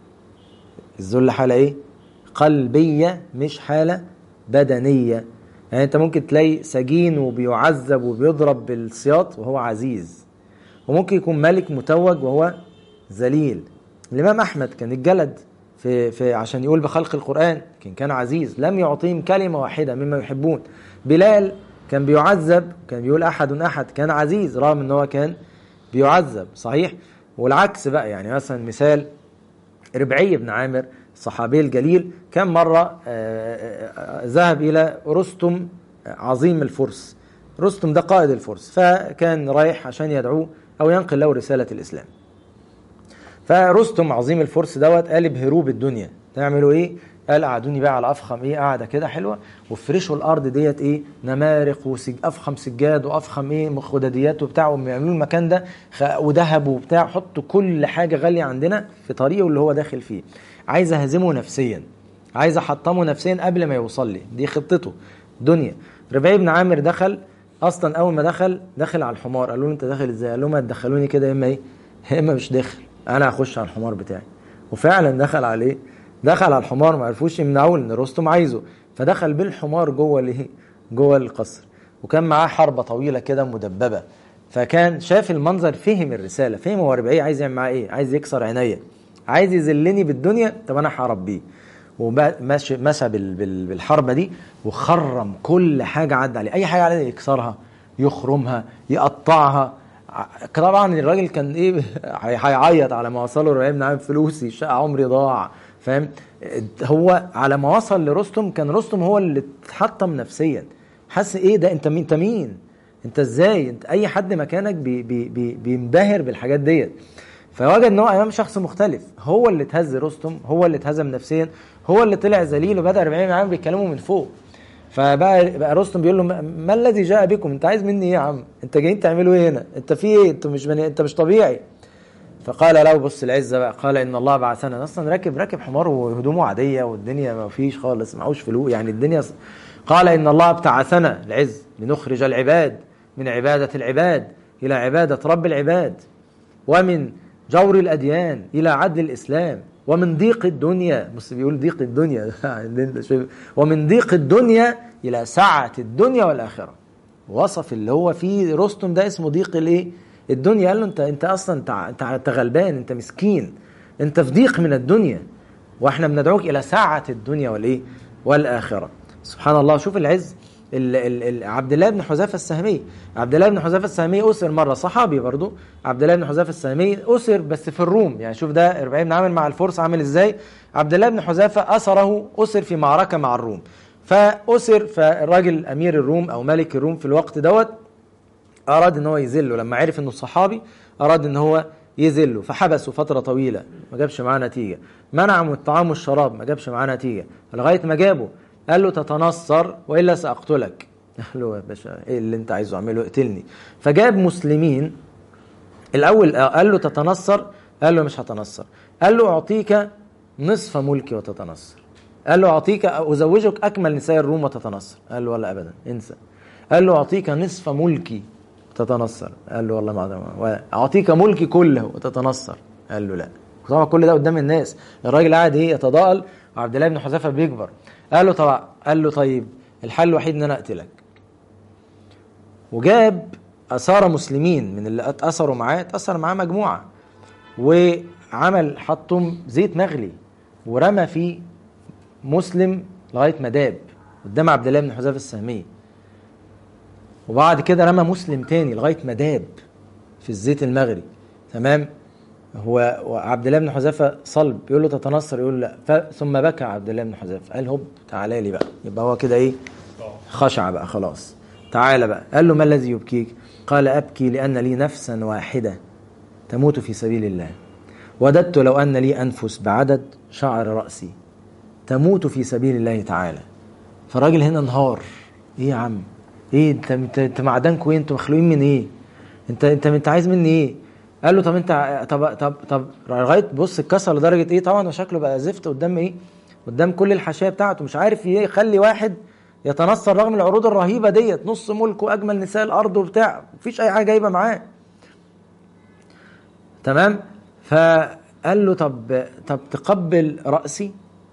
الذل حاله ايه قلبيه مش حاله بدنيه يعني انت ممكن تلاقي سجين وبيعذب وبيضرب بالسياط وهو عزيز وممكن يكون ملك متوج وهو ذليل الامام احمد كان اتجلد في في عشان يقول بخلق القران لكن كان عزيز لم يعطيهم كلمه واحده مما يحبون بلال كان بيعذب كان بيقول احد احد كان عزيز رغم ان هو كان بيعذب صحيح والعكس بقى يعني مثلا مثال ربعي بن عامر الصحابي الجليل كان مرة ذهب إلى رستم عظيم الفرس رستم ده قائد الفرس فكان رايح عشان يدعوه أو ينقل له رسالة الإسلام فرستم عظيم الفرس دوت قال ابهروه بالدنيا تعملوا ايه قال قعدوني بقى على افخم ايه قاعده كده حلوه وافرشوا الارض ديت ايه نمارق وسج افخم سجاد وافخم ايه مخدديات وبتاع ويعملوا المكان ده وذهب وبتاع حطوا كل حاجه غاليه عندنا في طريقه اللي هو داخل فيه عايز اهزمه نفسيا عايز احطمه نفسيا قبل ما يوصل لي دي خطته دنيا ربيع بن عامر دخل اصلا اول ما دخل دخل على الحمار قالوا له انت داخل ازاي قال لهم هتدخلوني كده يا اما ايه يا اما مش داخل انا هخش على الحمار بتاعي وفعلا دخل عليه دخل على الحمار ما عرفوش يمنعوه لان رستم عايزه فدخل بالحمار جوه الايه جوه القصر وكان معاه حربه طويله كده مدببه فكان شاف المنظر فهم الرساله فهم هو ربيعي عايز يعمل معاه ايه عايز يكسر عينيا عايز يذلني بالدنيا طب انا هربيه ومشى مشى بالحربه دي وخرم كل حاجه عدى عليه اي حاجه عليه يكسرها يخرمها يقطعها طبعا الراجل كان ايه هيعيط على ما وصله ربيع بن عامر فلوسي شقه عمري ضاع فاهم هو على ما وصل لرستم كان رستم هو اللي اتحطم نفسيا حس ايه ده انت مين انت مين انت ازاي انت اي حد مكانك بي بي بي بينبهر بالحاجات ديت فوجد ان هو امام شخص مختلف هو اللي اتهز رستم هو اللي اتهزم نفسيا هو اللي طلع ذليل وبدا 40 عام بيتكلموا من فوق فبقى بقى رستم بيقول له ما ما الذي جاء بكم انت عايز مني ايه يا عم انت جايين تعملوا ايه هنا انت في ايه انت مش بني... انت مش طبيعي فقال له بص العزه بقى قال ان الله بعثنا اصلا راكب راكب حمار وهدومه عاديه والدنيا ما فيش خالص معهوش فلوس يعني الدنيا ص- قال ان الله ابتعثنا العز لنخرج العباد من عباده العباد الى عباده رب العباد ومن جور الاديان الى عدل الاسلام ومن ضيق الدنيا بص بيقول ضيق الدنيا اللي انت شايف- ومن ضيق الدنيا الى سعه الدنيا والاخره وصف اللي هو فيه رستم ده اسمه ضيق الايه الدنيا قال له انت انت اصلا انت انت انت غلبان انت مسكين انت في ضيق من الدنيا واحنا بندعوك الى سعه الدنيا والايه والاخره سبحان الله شوف العز ال ال ال عبد الله بن حذافه السهمي عبد الله بن حذافه السهمي اسر مره صحابي برضو عبد الله بن حذافه السهمي اسر بس في الروم يعني شوف ده اربعين بن عامر مع الفرس عامل ازاي عبد الله بن حذافه اسره اسر في معركه مع الروم فاسر فالراجل امير الروم او ملك الروم في الوقت دوت اراد ان هو يذله لما عرف انه صحابي اراد ان هو يذله فحبسه فتره طويله ما جابش معاه نتيجه منع من الطعام والشراب ما جابش معاه نتيجه لغايه ما جابه قال له تتنصر والا ساقتلك قال له يا باشا ايه اللي انت عايزه اعمله اقتلني فجاب مسلمين الاول قال له تتنصر قال له مش هتنصر قال له اعطيك نصف ملكي وتتنصر قال له اعطيك ازوجك اكمل نساء الروم وتتنصر قال له ولا ابدا انسى قال له اعطيك نصف ملكي وتتنصر قال له والله ما اعطيك ملكي كله وتتنصر قال له لا طبعا كل ده قدام الناس الراجل قاعد ايه يتضاءل وعبد الله بن حذافه بيكبر قال له طبعا قال له طيب الحل الوحيد ان انا اقتلك وجاب اثار مسلمين من اللي اتاثروا معاه اتاثر معاه مجموعه وعمل حطهم زيت مغلي ورمى فيه مسلم لغايه ما داب قدام عبد الله بن حذافه السهمي وبعد كده رمى مسلم تاني لغايه ما داب في الزيت المغلي تمام هو وعبد الله بن حذافه صلب يقول له تتنصر يقول له لا ثم بكى عبد الله بن حذافه قال هوب تعالى لي بقى يبقى هو كده ايه خشع بقى خلاص تعالى بقى قال له ما الذي يبكيك قال ابكي لان لي نفسا واحده تموت في سبيل الله وددت لو ان لي انفس بعدد شعر راسي تموت في سبيل الله تعالى فالراجل هنا انهار ايه يا عم ايه انت انت, انت معدنكوا ايه انتوا مخلوقين من ايه انت انت انت عايز مني ايه قال له طب انت طب طب طب لغايه بص اتكسر لدرجه ايه طبعا وشكله بقى زفت قدام ايه قدام كل الحاشيه بتاعته مش عارف ايه يخلي واحد يتنصر رغم العروض الرهيبه ديت نص ملكه اجمل نساء الارض وبتاع مفيش اي حاجه جايبه معاه تمام فقال له طب طب تقبل راسي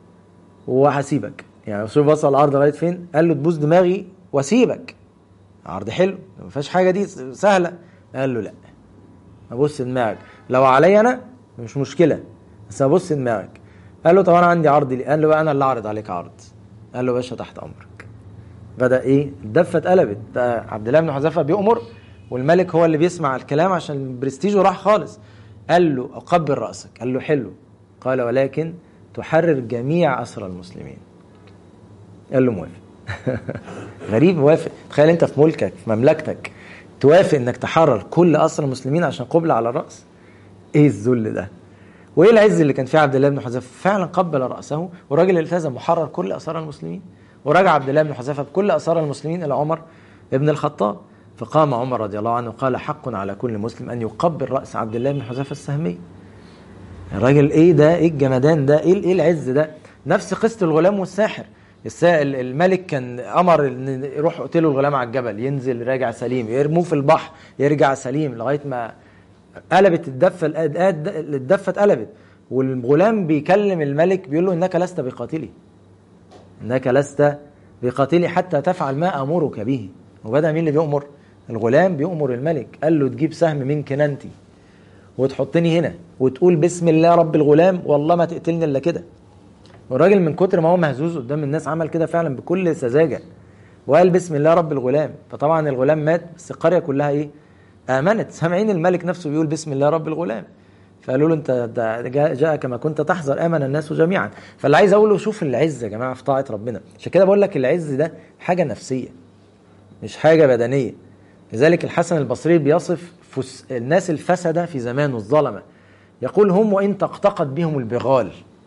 وهسيبك يعني شوف بص على الارض لغايه فين قال له تبوس دماغي واسيبك عرض حلو ما فيهاش حاجه دي سهله قال له لا ابص دماغك لو عليا انا مش مشكله بس ابص دماغك قال له طب انا عندي عرض لي قال له انا اللي اعرض عليك عرض قال له باشا تحت امرك بدا ايه الدفه اتقلبت بقى عبد الله بن حذافه بيأمر والملك هو اللي بيسمع الكلام عشان برستيجه راح خالص قال له اقبل راسك قال له حلو قال ولكن تحرر جميع اسرى المسلمين قال له موافق غريب موافق تخيل انت في ملكك في مملكتك توافق انك تحرر كل اسرى المسلمين عشان قبله على الراس ايه الذل ده وايه العز اللي كان فيه عبد الله بن حذافه فعلا قبل راسه والراجل التزم وحرر كل اسرى المسلمين ورجع عبد الله بن حذافه بكل اسرى المسلمين الى عمر ابن الخطاب فقام عمر رضي الله عنه وقال حق على كل مسلم ان يقبل راس عبد الله بن حذافه السهمي الراجل ايه ده ايه الجمدان ده ايه ايه العز ده نفس قصه الغلام والساحر السائل الملك كان امر ان يروح يقتلوا الغلام على الجبل ينزل راجع سليم يرموه في البحر يرجع سليم لغايه ما قلبت الدفه الدفه اتقلبت والغلام بيكلم الملك بيقول له انك لست بقاتلي انك لست بقاتلي حتى تفعل ما امرك به وبدا مين اللي بيؤمر الغلام بيؤمر الملك قال له تجيب سهم من كنانتي وتحطني هنا وتقول بسم الله رب الغلام والله ما تقتلني الا كده والراجل من كتر ما هو مهزوز قدام الناس عمل كده فعلا بكل سذاجه وقال بسم الله رب الغلام فطبعا الغلام مات بس القريه كلها ايه امنت سامعين الملك نفسه بيقول بسم الله رب الغلام فقالوا له انت جاء, جاء كما كنت تحذر امن الناس جميعا فاللي عايز اقوله شوف العز يا جماعه في طاعه ربنا عشان كده بقول لك العز ده حاجه نفسيه مش حاجه بدنيه لذلك الحسن البصري بيصف الناس الفسده في زمانه الظلمه يقول هم وان تقتقت بهم البغال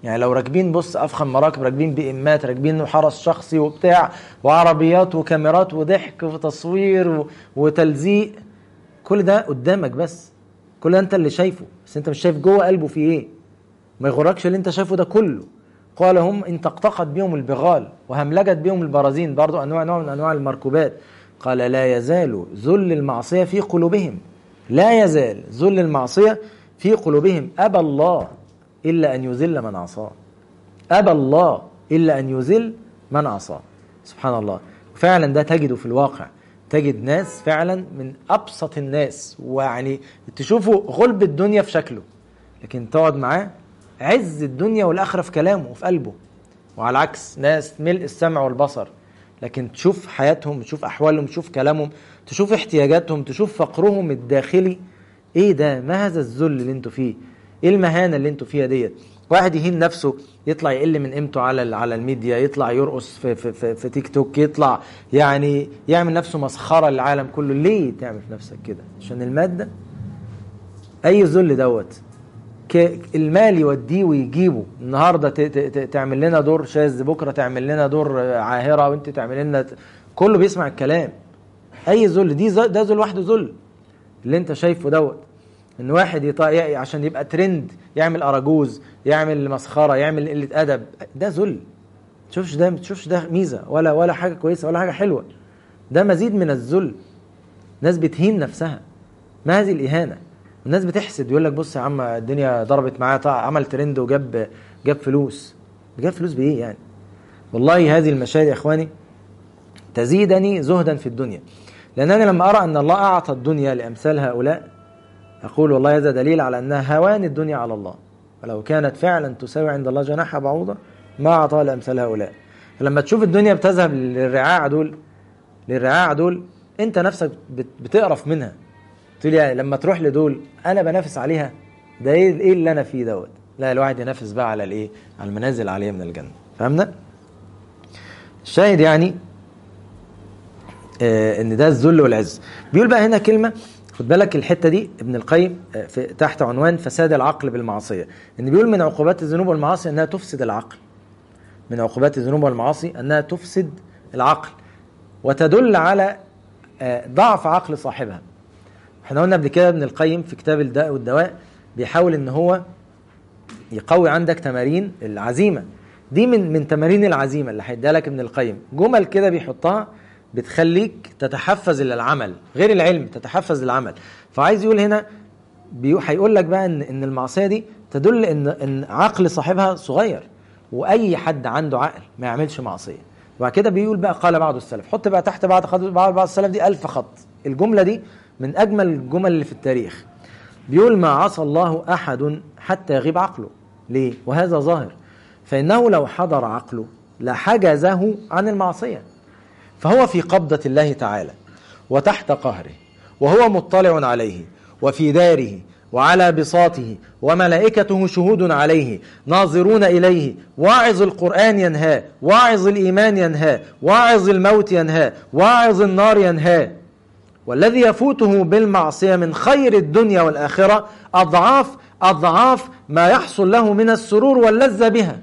يعني لو راكبين بص افخم مراكب راكبين بإمات راكبين حرس شخصي وبتاع وعربيات وكاميرات وضحك وتصوير و... وتلزيق كل ده قدامك بس كل ده انت اللي شايفه بس انت مش شايف جوه قلبه في ايه ما يغركش اللي انت شايفه ده كله قال هم ان تقتقت بهم البغال وهملجت بهم البرازين برضو انواع نوع من انواع المركوبات قال لا يزال ذل المعصيه في قلوبهم لا يزال ذل المعصيه في قلوبهم ابى الله الا ان يذل من عصاه ابى الله الا ان يذل من عصاه سبحان الله فعلا ده تجده في الواقع تجد ناس فعلا من ابسط الناس ويعني تشوفه غلب الدنيا في شكله لكن تقعد معاه عز الدنيا والاخره في كلامه وفي قلبه وعلى العكس ناس ملء السمع والبصر لكن تشوف حياتهم تشوف احوالهم تشوف كلامهم تشوف احتياجاتهم تشوف فقرهم الداخلي ايه ده ما هذا الذل اللي انتوا فيه ايه المهانه اللي انتوا فيها ديت واحد يهين نفسه يطلع يقل من قيمته على على الميديا يطلع يرقص في, في, في, في تيك توك يطلع يعني يعمل نفسه مسخره للعالم كله ليه تعمل في نفسك كده عشان الماده اي ذل دوت المال يوديه ويجيبه النهارده تعمل لنا دور شاذ بكره تعمل لنا دور عاهره وانت تعمل لنا كله بيسمع الكلام اي ذل دي ده ذل لوحده ذل اللي انت شايفه دوت ان واحد يطا عشان يبقى ترند يعمل اراجوز يعمل مسخره يعمل قله ادب ده ذل تشوفش ده تشوفش ده ميزه ولا ولا حاجه كويسه ولا حاجه حلوه ده مزيد من الذل ناس بتهين نفسها ما هذه الاهانه الناس بتحسد يقول لك بص يا عم الدنيا ضربت معاه عمل ترند وجاب جاب فلوس جاب فلوس بايه يعني والله هذه المشاهد يا اخواني تزيدني زهدا في الدنيا لانني لما ارى ان الله اعطى الدنيا لامثال هؤلاء اقول والله هذا دليل على انها هوان الدنيا على الله ولو كانت فعلا تساوي عند الله جناح بعوضه ما اعطاها لامثال هؤلاء فلما تشوف الدنيا بتذهب للرعاع دول للرعاع دول انت نفسك بتقرف منها تقول يعني لما تروح لدول انا بنافس عليها ده ايه ايه اللي انا فيه دوت لا الواحد ينافس بقى على الايه على المنازل عليه من الجنه فهمنا الشاهد يعني آه ان ده الذل والعز بيقول بقى هنا كلمه خد بالك الحته دي ابن القيم آه في تحت عنوان فساد العقل بالمعصيه ان بيقول من عقوبات الذنوب والمعاصي انها تفسد العقل من عقوبات الذنوب والمعاصي انها تفسد العقل وتدل على آه ضعف عقل صاحبها احنا قلنا قبل كده ابن القيم في كتاب الداء والدواء بيحاول ان هو يقوي عندك تمارين العزيمه دي من من تمارين العزيمه اللي هيديها لك ابن القيم جمل كده بيحطها بتخليك تتحفز للعمل غير العلم تتحفز للعمل فعايز يقول هنا هيقول لك بقى ان ان المعصيه دي تدل ان ان عقل صاحبها صغير واي حد عنده عقل ما يعملش معصيه وبعد كده بيقول بقى قال بعض السلف حط بقى تحت بعض بعض السلف دي ألف خط الجمله دي من أجمل الجمل اللي في التاريخ بيقول ما عصى الله أحد حتى يغيب عقله ليه؟ وهذا ظاهر فإنه لو حضر عقله لحجزه عن المعصية فهو في قبضة الله تعالى وتحت قهره وهو مطلع عليه وفي داره وعلى بساطه وملائكته شهود عليه ناظرون إليه واعظ القرآن ينهاه واعظ الإيمان ينهاه واعظ الموت ينهاه واعظ النار ينهاه والذي يفوته بالمعصية من خير الدنيا والآخرة أضعاف أضعاف ما يحصل له من السرور واللذة بها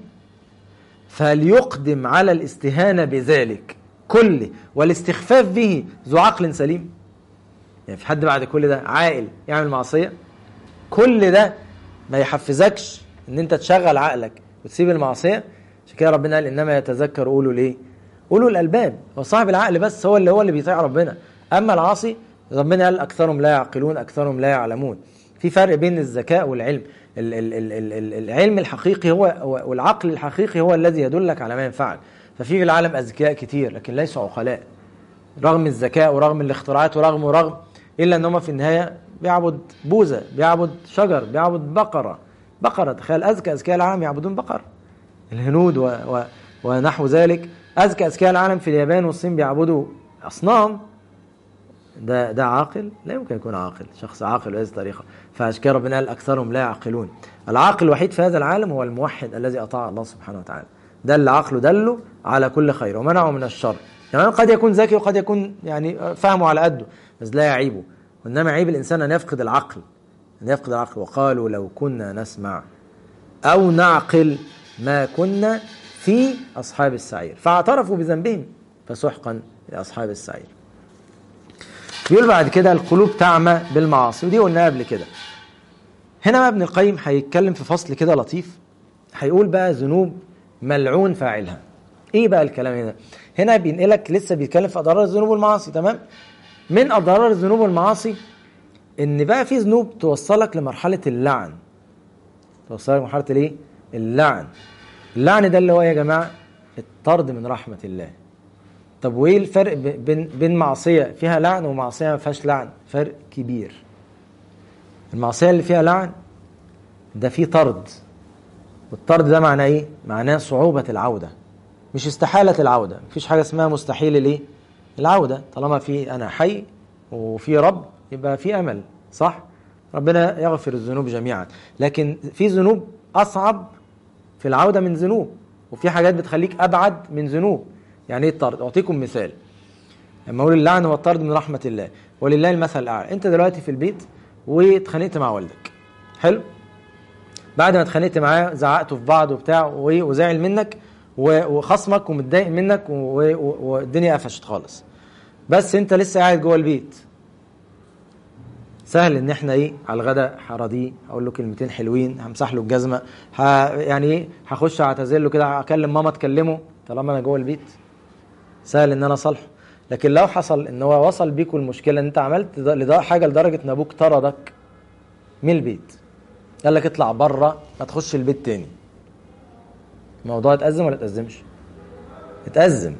فليقدم على الاستهانة بذلك كله والاستخفاف به ذو عقل سليم يعني في حد بعد كل ده عاقل يعمل معصية كل ده ما يحفزكش ان انت تشغل عقلك وتسيب المعصية عشان كده ربنا قال انما يتذكر اولو الايه اولو الالباب هو صاحب العقل بس هو اللي هو اللي بيطيع ربنا اما العاصي ربنا قال اكثرهم لا يعقلون اكثرهم لا يعلمون في فرق بين الذكاء والعلم ال ال ال ال ال العلم الحقيقي هو والعقل الحقيقي هو الذي يدلك على ما ينفعك ففي في العالم اذكياء كتير لكن ليسوا عقلاء رغم الذكاء ورغم الاختراعات ورغم ورغم الا ان هم في النهايه بيعبد بوذا بيعبد شجر بيعبد بقره بقره تخيل اذكى اذكياء العالم يعبدون بقر الهنود و و ونحو ذلك اذكى اذكياء العالم في اليابان والصين بيعبدوا اصنام ده ده عاقل لا يمكن يكون عاقل شخص عاقل بهذه الطريقه فعشان كده ربنا قال اكثرهم لا يعقلون العاقل الوحيد في هذا العالم هو الموحد الذي اطاع الله سبحانه وتعالى ده اللي عقله دله على كل خير ومنعه من الشر يعني قد يكون ذكي وقد يكون يعني فهمه على قده بس لا يعيبه وانما عيب الانسان ان يفقد العقل ان يفقد العقل وقالوا لو كنا نسمع او نعقل ما كنا في أصحاب السعير فاعترفوا بذنبهم فسحقا لأصحاب السعير بيقول بعد كده القلوب تعمى بالمعاصي ودي قلناها قبل كده هنا بقى ابن القيم هيتكلم في فصل كده لطيف هيقول بقى ذنوب ملعون فاعلها ايه بقى الكلام هنا هنا بينقلك لسه بيتكلم في اضرار الذنوب والمعاصي تمام من اضرار الذنوب والمعاصي ان بقى في ذنوب توصلك لمرحله اللعن توصلك لمرحله الايه اللعن اللعن ده اللي هو يا جماعه الطرد من رحمه الله طب وايه الفرق بين بين معصيه فيها لعن ومعصيه ما فيهاش لعن فرق كبير المعصيه اللي فيها لعن ده فيه طرد والطرد ده معناه ايه معناه صعوبه العوده مش استحاله العوده مفيش حاجه اسمها مستحيل الايه العوده طالما في انا حي وفي رب يبقى في امل صح ربنا يغفر الذنوب جميعا لكن في ذنوب اصعب في العوده من ذنوب وفي حاجات بتخليك ابعد من ذنوب يعني ايه الطرد اعطيكم مثال لما اقول اللعن هو الطرد من رحمه الله ولله المثل الاعلى انت دلوقتي في البيت واتخانقت مع والدك حلو بعد ما اتخانقت معاه زعقتوا في بعض وبتاع وزعل منك وخصمك ومتضايق منك والدنيا قفشت خالص بس انت لسه قاعد جوه البيت سهل ان احنا ايه على الغداء هراضيه هقول له كلمتين حلوين همسح له الجزمه ه... يعني ايه هخش اعتذر له كده هكلم ماما تكلمه طالما انا جوه البيت سهل ان انا اصالحه لكن لو حصل ان هو وصل بيكوا المشكله ان انت عملت لده حاجه لدرجه ان ابوك طردك من البيت قال لك اطلع بره ما تخش البيت تاني الموضوع اتأزم ولا اتأزمش اتأزم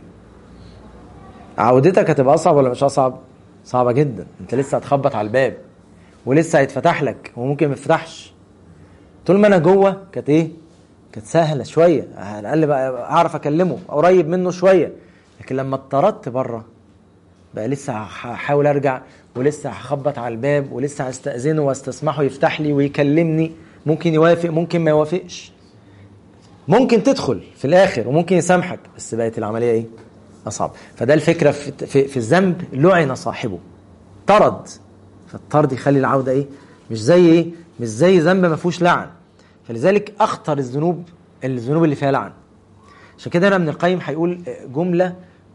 عودتك هتبقى اصعب ولا مش اصعب صعبه جدا انت لسه هتخبط على الباب ولسه هيتفتح لك وممكن ما يفتحش طول ما انا جوه كانت ايه كانت سهله شويه على الاقل بقى اعرف اكلمه قريب منه شويه لكن لما اتطردت بره بقى لسه هحاول ارجع ولسه هخبط على الباب ولسه هستأذنه واستسمحه يفتح لي ويكلمني ممكن يوافق ممكن ما يوافقش ممكن تدخل في الاخر وممكن يسامحك بس بقت العمليه ايه اصعب فده الفكره في, في, في الذنب لعن صاحبه طرد فالطرد يخلي العوده ايه مش زي ايه مش زي ذنب ما فيهوش لعن فلذلك اخطر الذنوب الذنوب اللي فيها لعن عشان كده انا ابن القيم هيقول جمله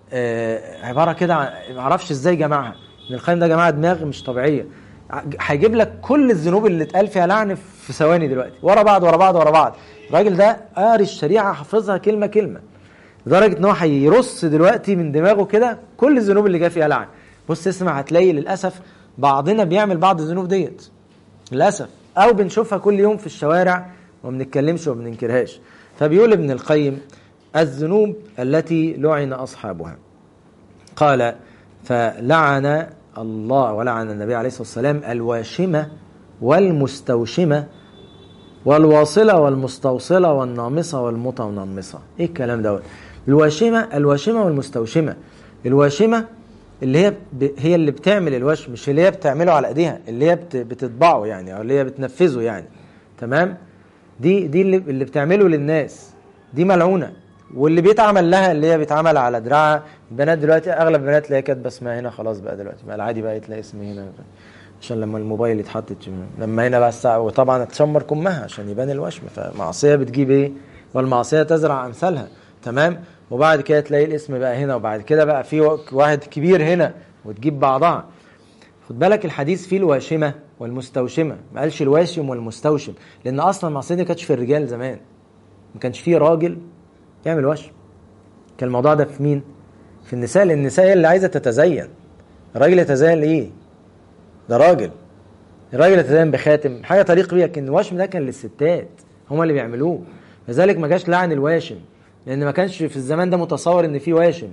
عباره كده ما اعرفش ازاي جمعها ابن القيم ده جماعه دماغ مش طبيعيه هيجيب لك كل الذنوب اللي اتقال فيها لعن في ثواني دلوقتي ورا بعض ورا بعض ورا بعض الراجل ده قاري الشريعه حافظها كلمه كلمه لدرجه ان هو هيرص دلوقتي من دماغه كده كل الذنوب اللي جا فيها لعن بص اسمع هتلاقي للاسف بعضنا بيعمل بعض الذنوب ديت للاسف او بنشوفها كل يوم في الشوارع وما بنتكلمش وما بننكرهاش فبيقول ابن القيم الذنوب التي لعن اصحابها قال فلعن الله ولعن النبي عليه الصلاه والسلام الواشمه والمستوشمه والواصله والمستوصله والنامصه والمتنمصه ايه الكلام دوت الواشمه الواشمه والمستوشمه الواشمه اللي هي ب... هي اللي بتعمل الوشم مش اللي هي بتعمله على ايديها اللي هي بت... بتطبعه يعني او اللي هي بتنفذه يعني تمام دي دي اللي, اللي بتعمله للناس دي ملعونه واللي بيتعمل لها اللي هي بيتعمل على دراعها البنات دلوقتي اغلب البنات تلاقي كاتبه اسمها هنا خلاص بقى دلوقتي بقى العادي بقى تلاقي اسم هنا عشان لما الموبايل يتحط لما هنا بقى الساعه وطبعا تشمر كمها عشان يبان الوشم فمعصيه بتجيب ايه والمعصيه تزرع امثالها تمام وبعد كده تلاقي الاسم بقى هنا وبعد كده بقى في واحد كبير هنا وتجيب بعضها خد بالك الحديث فيه الواشمه والمستوشمه ما قالش الواشم والمستوشم لان اصلا المعصيه دي كانتش في الرجال زمان ما كانش فيه راجل يعمل وشم كان الموضوع ده في مين في النساء لان النساء هي اللي عايزه تتزين الراجل يتزين لايه ده راجل الراجل يتزين بخاتم حاجه تليق بيه لكن الوشم ده كان للستات هما اللي بيعملوه لذلك ما جاش لعن الواشم لان ما كانش في الزمان ده متصور ان في واشم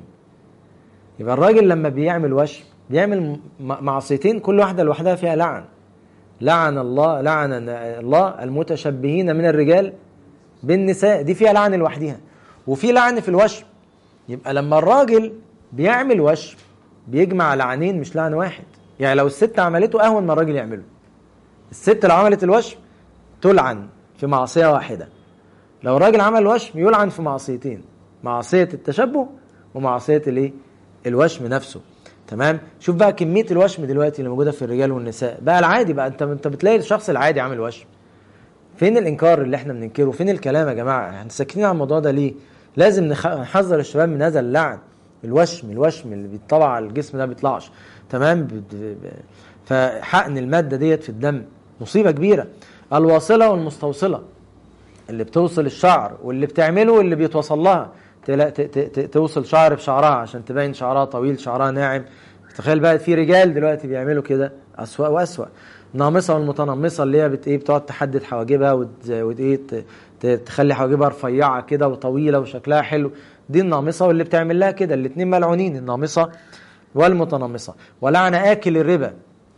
يبقى الراجل لما بيعمل وشم بيعمل معصيتين كل واحده لوحدها فيها لعن لعن الله لعن الله المتشبهين من الرجال بالنساء دي فيها لعن لوحدها وفي لعن في الوشم يبقى لما الراجل بيعمل وشم بيجمع لعنين مش لعن واحد يعني لو الست عملته اهون ما الراجل يعمله الست لو عملت الوشم تلعن في معصيه واحده لو الراجل عمل وشم يلعن في معصيتين معصيه التشبه ومعصيه الايه الوشم نفسه تمام شوف بقى كميه الوشم دلوقتي اللي موجوده في الرجال والنساء بقى العادي بقى انت انت بتلاقي الشخص العادي عامل وشم فين الانكار اللي احنا بننكره فين الكلام يا جماعه احنا ساكتين على الموضوع ده ليه لازم نخ- نحذر الشباب من هذا اللعن الوشم الوشم اللي بيطلع على الجسم ده بيطلعش تمام ب- ب- ب- فحقن الماده ديت في الدم مصيبه كبيره الواصله والمستوصله اللي بتوصل الشعر واللي بتعمله واللي بيتوصل لها تلا- ت- ت- ت- توصل شعر بشعرها عشان تبين شعرها طويل شعرها ناعم تخيل بقى في رجال دلوقتي بيعملوا كده أسوأ وأسوأ النامصة والمتنمصة اللي هي بت ايه بتقعد تحدد حواجبها وت- وت- ايه ت- ت- تخلي حواجبها رفيعة كده وطويلة وشكلها حلو دي النامصة واللي بتعمل لها كده الاتنين ملعونين النامصة والمتنمصة ولعن آكل الربا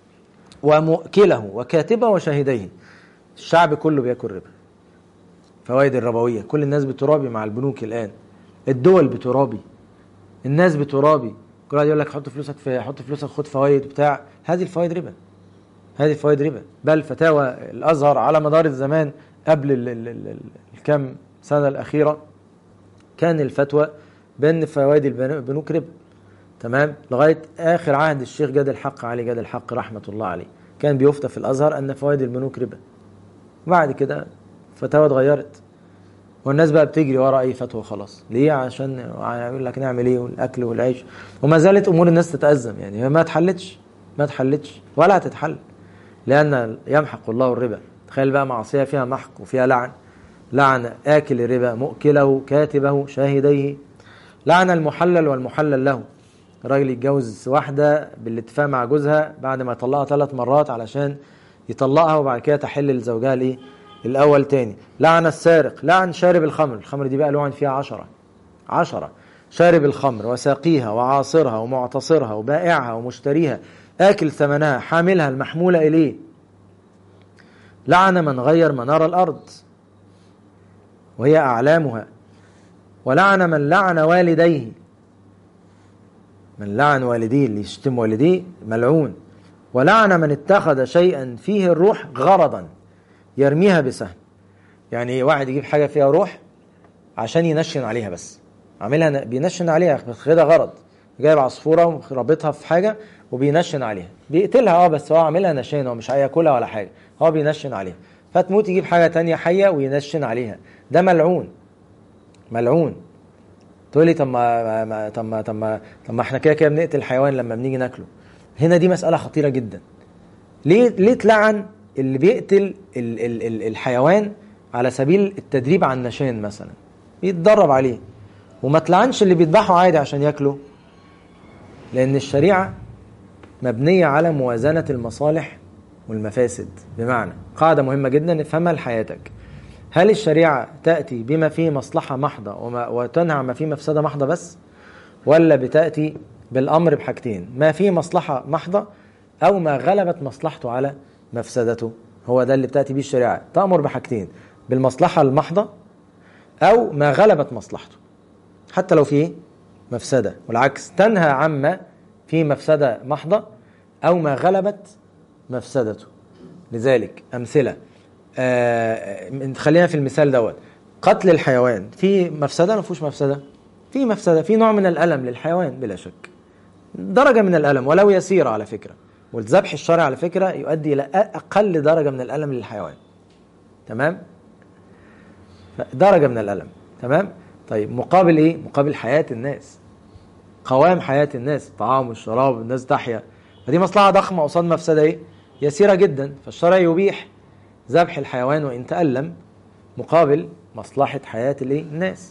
ومؤكله وكاتبه وشاهديه الشعب كله بياكل ربا فوائد الربويه كل الناس بترابي مع البنوك الان الدول بترابي الناس بترابي كل واحد يقول لك حط فلوسك في حط فلوسك خد فوائد بتاع هذه الفوائد ربا هذه فوائد ربا بل فتاوى الازهر على مدار الزمان قبل ال- ال- ال- ال- الكم سنه الاخيره كان الفتوى بان فوائد البن- البنوك ربا تمام لغايه اخر عهد الشيخ جاد الحق علي جاد الحق رحمه الله عليه كان بيفتى في الازهر ان فوائد البنوك ربا بعد كده فتاوى اتغيرت والناس بقى بتجري ورا اي فتوى خلاص ليه عشان يقول لك نعمل ايه والاكل والعيش وما زالت امور الناس تتازم يعني هي ما اتحلتش ما اتحلتش ولا هتتحل لان يمحق الله الربا تخيل بقى معصيه فيها محق وفيها لعن لعن اكل الربا مؤكله كاتبه شاهديه لعن المحلل والمحلل له الراجل يتجوز واحده بالاتفاق مع جوزها بعد ما يطلقها ثلاث مرات علشان يطلقها وبعد كده تحل لزوجها الايه الاول تاني لعن السارق لعن شارب الخمر الخمر دي بقى لعن فيها عشرة عشرة شارب الخمر وساقيها وعاصرها ومعتصرها وبائعها ومشتريها آكل ثمنها حاملها المحمولة إليه لعن من غير منار الأرض وهي أعلامها ولعن من لعن والديه من لعن والديه اللي يشتم والديه ملعون ولعن من اتخذ شيئا فيه الروح غرضا يرميها بسهم يعني واحد يجيب حاجة فيها روح عشان ينشن عليها بس عاملها بينشن عليها واخدها غرض جايب عصفورة ورابطها في حاجة وبينشن عليها بيقتلها اه بس هو عاملها نشان هو مش هياكلها ولا حاجة هو بينشن عليها فتموت يجيب حاجة تانية حية وينشن عليها ده ملعون ملعون تقول لي طب ما ما- طب ما طب ما طب ما احنا كده كده بنقتل الحيوان لما بنيجي ناكله هنا دي مسألة خطيرة جدا ليه ليه اتلعن اللي بيقتل ال ال ال الحيوان على سبيل التدريب على النشان مثلا بيتدرب عليه وما تلعنش اللي بيذبحه عادي عشان ياكله لأن الشريعة مبنية على موازنة المصالح والمفاسد بمعنى قاعدة مهمة جدا نفهمها لحياتك هل الشريعة تأتي بما فيه مصلحة محضة وما وتنهى عما فيه مفسدة محضة بس ولا بتأتي بالأمر بحاجتين ما فيه مصلحة محضة أو ما غلبت مصلحته على مفسدته هو ده اللي بتأتي به الشريعة تأمر بحاجتين بالمصلحة المحضة أو ما غلبت مصلحته حتى لو فيه مفسدة والعكس تنهى عما فيه مفسدة محضة أو ما غلبت مفسدته لذلك أمثلة آه من- خلينا في المثال دوت قتل الحيوان في مفسدة ولا فيهوش مفسدة؟ في مفسدة في نوع من الألم للحيوان بلا شك درجة من الألم ولو يسيرة على فكرة والذبح الشرعي على فكرة يؤدي إلى أقل درجة من الألم للحيوان تمام؟ درجة من الألم تمام؟ طيب مقابل إيه؟ مقابل حياة الناس قوام حياة الناس الطعام والشراب الناس تحيا فدي مصلحة ضخمة قصاد مفسدة إيه؟ يسيرة جدا فالشرع يبيح ذبح الحيوان وإن تألم مقابل مصلحة حياة الإيه؟ الناس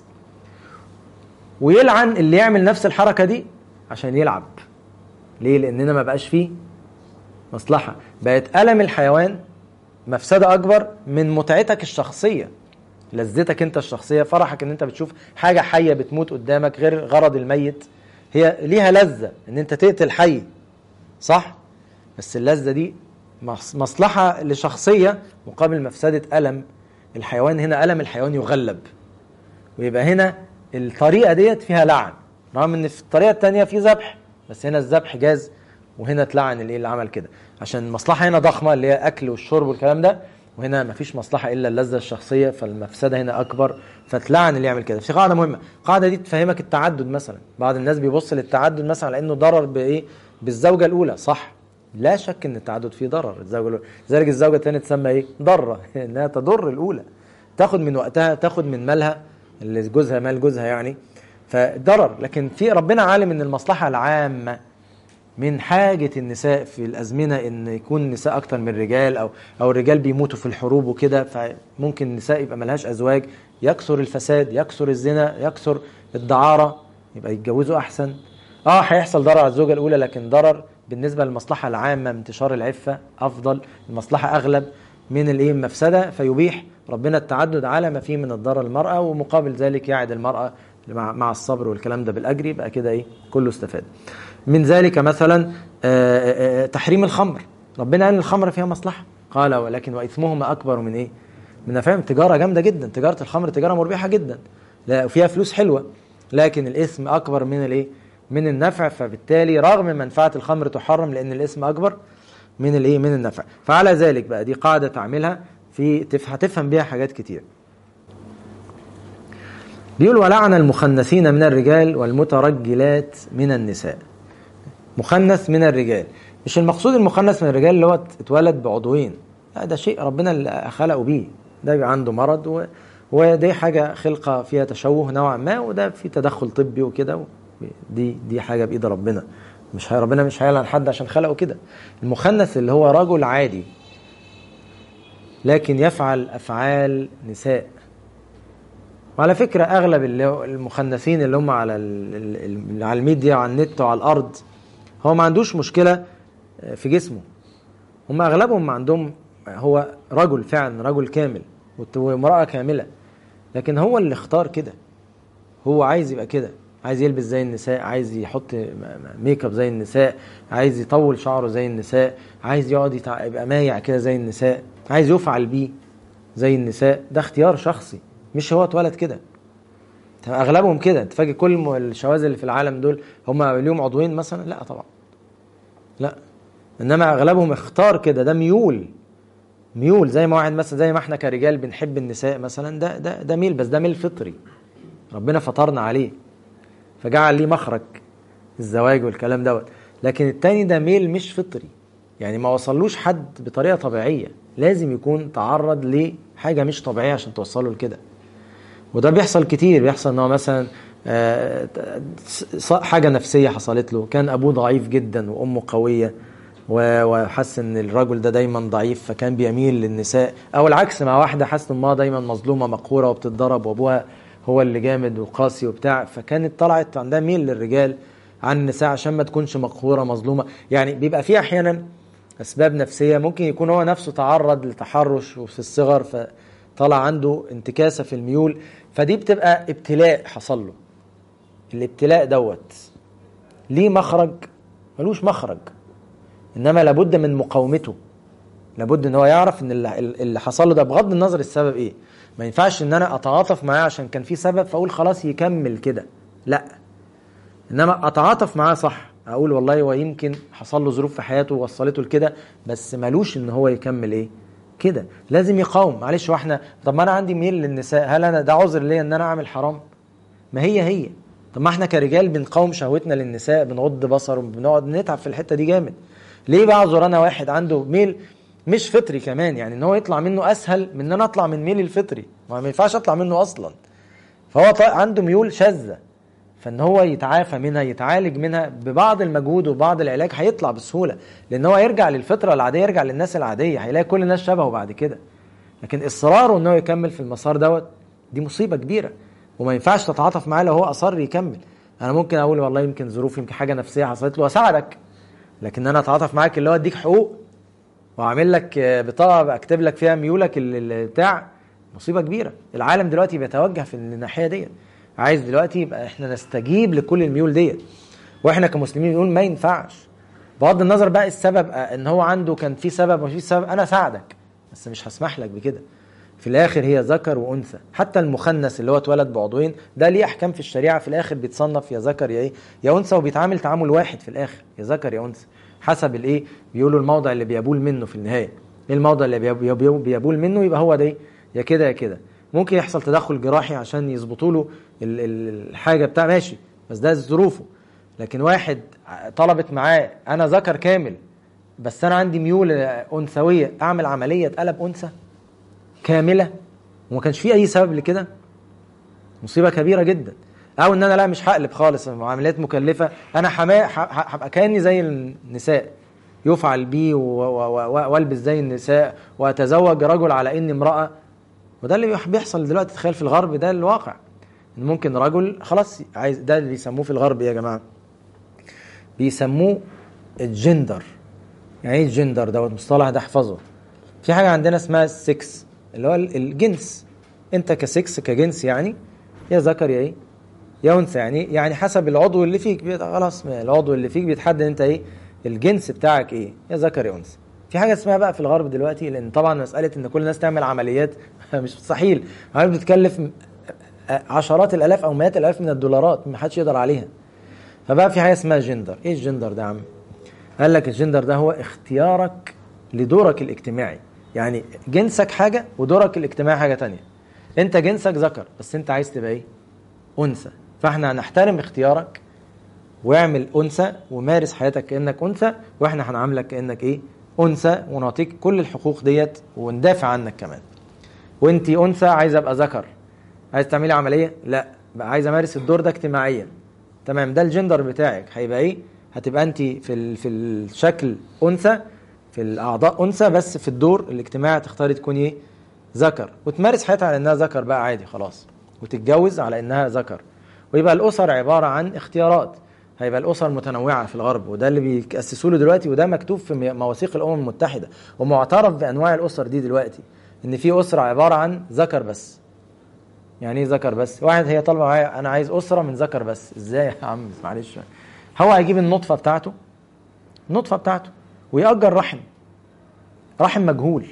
ويلعن اللي يعمل نفس الحركة دي عشان يلعب ليه؟ لأننا ما بقاش فيه مصلحة بقت ألم الحيوان مفسدة أكبر من متعتك الشخصية لذتك أنت الشخصية فرحك أن أنت بتشوف حاجة حية بتموت قدامك غير غرض الميت هي ليها لذة أن أنت تقتل حي صح؟ بس اللذة دي مص- مصلحة لشخصية مقابل مفسدة ألم الحيوان هنا ألم الحيوان يغلب ويبقى هنا الطريقة ديت فيها لعن رغم ان في الطريقة التانية في ذبح بس هنا الذبح جاز وهنا اتلعن اللي اللي عمل كده عشان المصلحة هنا ضخمة اللي هي أكل والشرب والكلام ده وهنا مفيش مصلحة إلا اللذة الشخصية فالمفسدة هنا أكبر فتلعن اللي يعمل كده في قاعدة مهمة القاعدة دي تفهمك التعدد مثلا بعض الناس بيبص للتعدد مثلا على إنه ضرر بإيه بالزوجة الأولى صح لا شك ان التعدد فيه ضرر الزوجه لذلك الزوجه الثانيه تسمى ايه ضره انها تضر الاولى تاخد من وقتها تاخد من مالها اللي جوزها مال جوزها يعني فضرر لكن في ربنا عالم ان المصلحه العامه من حاجة النساء في الأزمنة إن يكون النساء أكتر من الرجال أو أو الرجال بيموتوا في الحروب وكده فممكن النساء يبقى ملهاش أزواج يكثر الفساد يكثر الزنا يكثر الدعارة يبقى يتجوزوا أحسن اه هيحصل ضرر على الزوجة الأولى لكن ضرر بالنسبة للمصلحة العامة من انتشار العفة أفضل المصلحة أغلب من الإيه المفسدة فيبيح ربنا التعدد على ما فيه من الضرر المرأة ومقابل ذلك يعد المرأة مع مع الصبر والكلام ده بالأجر يبقى كده إيه كله استفاد من ذلك مثلا آه، آه، تحريم الخمر ربنا قال الخمر فيها مصلحة قال ولكن وإثمهما أكبر من إيه من فاهم تجارة جامدة جدا تجارة الخمر تجارة مربحة جدا لا وفيها فلوس حلوة لكن الإثم أكبر من الإيه من النفع فبالتالي رغم منفعة الخمر تحرم لأن الإثم أكبر من الإيه من النفع فعلى ذلك بقى دي قاعدة تعملها في تف- هتفهم بيها حاجات كتير بيقول ولعن المخنثين من الرجال والمترجلات من النساء مخنث من الرجال مش المقصود المخنث من الرجال اللي هو اتولد بعضوين لا ده شيء ربنا اللي خلقه بيه ده بيبقى عنده مرض و... ودي حاجة خلقة فيها تشوه نوعا ما وده في تدخل طبي وكده و... دي دي حاجة بإيد ربنا مش هي ربنا مش هيلعن حد عشان خلقه كده المخنث اللي هو رجل عادي لكن يفعل أفعال نساء وعلى فكرة أغلب اللي هو المخنثين اللي هم على ال- ال- ال- على الميديا وعلى النت وعلى الأرض هو ما عندوش مشكلة في جسمه هم أغلبهم عندهم هو رجل فعلا رجل كامل وت- وامرأة كاملة لكن هو اللي اختار كده هو عايز يبقى كده عايز يلبس زي النساء عايز يحط م- م- ميك اب زي النساء عايز يطول شعره زي النساء عايز يقعد يتع... يبقى مايع كده زي النساء عايز يفعل بيه زي النساء ده اختيار شخصي مش هو اتولد كده اغلبهم كده انت فاكر كل م- الشواذ اللي في العالم دول هم ليهم عضوين مثلا لا طبعا لا انما اغلبهم اختار كده ده ميول ميول زي ما واحد مثلا زي ما احنا كرجال بنحب النساء مثلا ده ده ده ميل بس ده ميل فطري ربنا فطرنا عليه فجعل ليه مخرج الزواج والكلام دوت لكن التاني ده ميل مش فطري يعني ما وصلوش حد بطريقه طبيعيه لازم يكون تعرض لحاجه مش طبيعيه عشان توصله لكده وده بيحصل كتير بيحصل ان هو مثلا آه، ص- حاجه نفسيه حصلت له كان ابوه ضعيف جدا وامه قويه و- وحس ان الرجل ده دايما ضعيف فكان بيميل للنساء او العكس مع واحده حاسه ان امها دايما مظلومه مقهوره وبتتضرب وابوها هو اللي جامد وقاسي وبتاع فكانت طلعت عندها ميل للرجال عن النساء عشان ما تكونش مقهوره مظلومه يعني بيبقى في احيانا اسباب نفسيه ممكن يكون هو نفسه تعرض لتحرش وفي الصغر فطلع عنده انتكاسه في الميول فدي بتبقى ابتلاء حصل له الابتلاء دوت ليه مخرج ملوش مخرج انما لابد من مقاومته لابد ان هو يعرف ان اللي, اللي حصل له ده بغض النظر السبب ايه ما ينفعش ان انا اتعاطف معاه عشان كان في سبب فاقول خلاص يكمل كده لا انما اتعاطف معاه صح اقول والله هو يمكن حصل له ظروف في حياته وصلته لكده بس ملوش ان هو يكمل ايه كده لازم يقاوم معلش واحنا طب ما انا عندي ميل للنساء هل انا ده عذر ليا ان انا اعمل حرام ما هي هي طب ما احنا كرجال بنقاوم شهوتنا للنساء بنغض بصر وبنقعد نتعب في الحته دي جامد ليه بعذر انا واحد عنده ميل مش فطري كمان يعني ان هو يطلع منه اسهل من ان انا اطلع من ميلي الفطري ما ما ينفعش اطلع منه اصلا فهو طا- عنده ميول شاذه فان هو يتعافى منها يتعالج منها ببعض المجهود وبعض العلاج هيطلع بسهوله لان هو يرجع للفطره العاديه يرجع للناس العاديه هيلاقي كل الناس شبهه بعد كده لكن اصراره ان هو يكمل في المسار دوت دي مصيبه كبيره وما ينفعش تتعاطف معاه لو هو اصر يكمل انا ممكن اقول والله يمكن ظروف يمكن حاجه نفسيه حصلت له واساعدك لكن انا اتعاطف معاك اللي هو اديك حقوق واعمل لك آه، بطاقه اكتب لك فيها ميولك ال- ال- بتاع مصيبه كبيره العالم دلوقتي بيتوجه في الناحيه ديت عايز دلوقتي يبقى احنا نستجيب لكل الميول ديت واحنا كمسلمين نقول ما ينفعش بغض النظر بقى السبب آه، ان هو عنده كان في سبب ومش في سبب انا اساعدك بس مش هسمح لك بكده في الاخر هي ذكر وانثى حتى المخنث اللي هو اتولد بعضوين ده ليه احكام في الشريعه في الاخر بيتصنف يا ذكر يا ايه يا انثى وبيتعامل تعامل واحد في الاخر يا ذكر يا انثى حسب الايه بيقولوا الموضع اللي بيبول منه في النهايه ايه الموضع اللي بيب- يب- بيبول منه يبقى هو ده إيه؟ يا كده يا كده ممكن يحصل تدخل جراحي عشان يظبطوا له ال- ال- الحاجه بتاع ماشي بس ده ظروفه لكن واحد طلبت معاه انا ذكر كامل بس انا عندي ميول انثويه اعمل عمليه قلب انثى كامله وما كانش في اي سبب لكده مصيبه كبيره جدا او ان انا لا مش هقلب خالص عمليات مكلفه انا حما- ح- ح- هبقى كاني زي النساء يفعل بي و- و- و- والبس زي النساء واتزوج رجل على اني امراه وده اللي بيح- بيحصل دلوقتي تخيل في الغرب ده الواقع ان ممكن رجل خلاص عايز ده اللي بيسموه في الغرب يا جماعه بيسموه الجندر يعني ايه الجندر دوت مصطلح ده احفظه في حاجه عندنا اسمها السكس اللي هو ال- الجنس انت كسكس كجنس يعني يا ذكر يا ايه يا انثى يعني يعني حسب العضو اللي فيك بيت- خلاص ما العضو اللي فيك بيتحدد انت ايه الجنس بتاعك ايه يا ذكر يا انثى في حاجه اسمها بقى في الغرب دلوقتي لان طبعا مساله ان كل الناس تعمل عمليات مش مستحيل عمليات بتكلف م- عشرات الالاف او مئات الالاف من الدولارات ما حدش يقدر عليها فبقى في حاجه اسمها جندر ايه الجندر ده يا عم قال لك الجندر ده هو اختيارك لدورك الاجتماعي يعني جنسك حاجه ودورك الاجتماعي حاجه تانية انت جنسك ذكر بس انت عايز تبقى ايه انثى فاحنا هنحترم اختيارك واعمل انثى ومارس حياتك كانك انثى واحنا هنعاملك كانك ايه انثى ونعطيك كل الحقوق ديت وندافع عنك كمان وانت انثى عايز ابقى ذكر عايز تعملي عمليه لا بقى عايز امارس الدور ده اجتماعيا تمام ده الجندر بتاعك هيبقى ايه هتبقى انت في ال- في الشكل انثى في الاعضاء انثى بس في الدور الاجتماعي تختاري تكوني ايه ذكر وتمارس حياتها على انها ذكر بقى عادي خلاص وتتجوز على انها ذكر ويبقى الاسر عباره عن اختيارات هيبقى الاسر متنوعه في الغرب وده اللي بيأسسوا له دلوقتي وده مكتوب في م- مواثيق الامم المتحده ومعترف بانواع الاسر دي دلوقتي ان في اسره عباره عن ذكر بس يعني ايه ذكر بس واحد هي طالبه معايا انا عايز اسره من ذكر بس ازاي يا عم معلش هو هيجيب النطفه بتاعته النطفه بتاعته ويأجر رحم رحم مجهول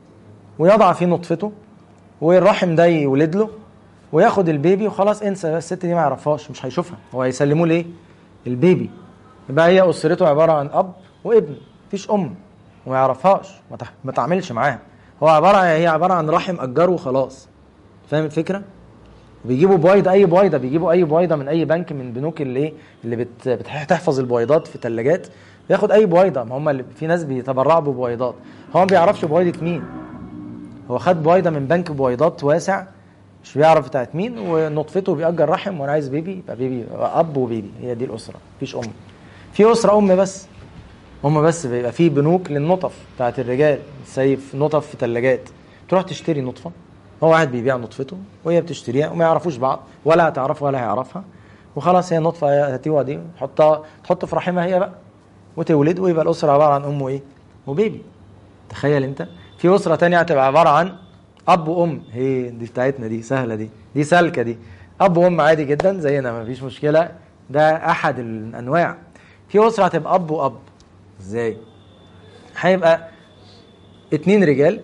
ويضع فيه نطفته والرحم ده يولد له وياخد البيبي وخلاص انسى الست دي ما يعرفهاش مش هيشوفها هو هيسلموه لايه البيبي يبقى هي اسرته عباره عن اب وابن مفيش ام وما يعرفهاش ما تح- ما تعملش معاها هو عباره هي عباره عن رحم اجره وخلاص فاهم الفكره بيجيبوا بويضه اي بويضه بيجيبوا اي بويضه من اي بنك من بنوك اللي ايه اللي بت بتحفظ البويضات في ثلاجات ياخد اي بويضه ما هم اللي في ناس بيتبرعوا ببويضات هو ما بيعرفش بويضه مين هو خد بويضه من بنك بويضات واسع مش بيعرف بتاعت مين ونطفته بيأجر رحم وانا عايز بيبي يبقى بيبي اب وبيبي هي دي الاسره مفيش ام في اسره ام بس هم بس بيبقى في بنوك للنطف بتاعت الرجال سيف نطف في ثلاجات تروح تشتري نطفه هو قاعد بيبيع نطفته وهي بتشتريها وما يعرفوش بعض ولا هتعرفها ولا هيعرفها وخلاص هي نطفه هتيوه دي تحطها تحط في رحمها هي بقى وتولد ويبقى الاسره عباره عن ام وايه وبيبي تخيل انت في اسره تانية هتبقى عباره عن اب وام هي دي بتاعتنا دي سهله دي دي سالكه دي اب وام عادي جدا زينا ما فيش مشكله ده احد الانواع في اسره هتبقى اب واب ازاي هيبقى اتنين رجال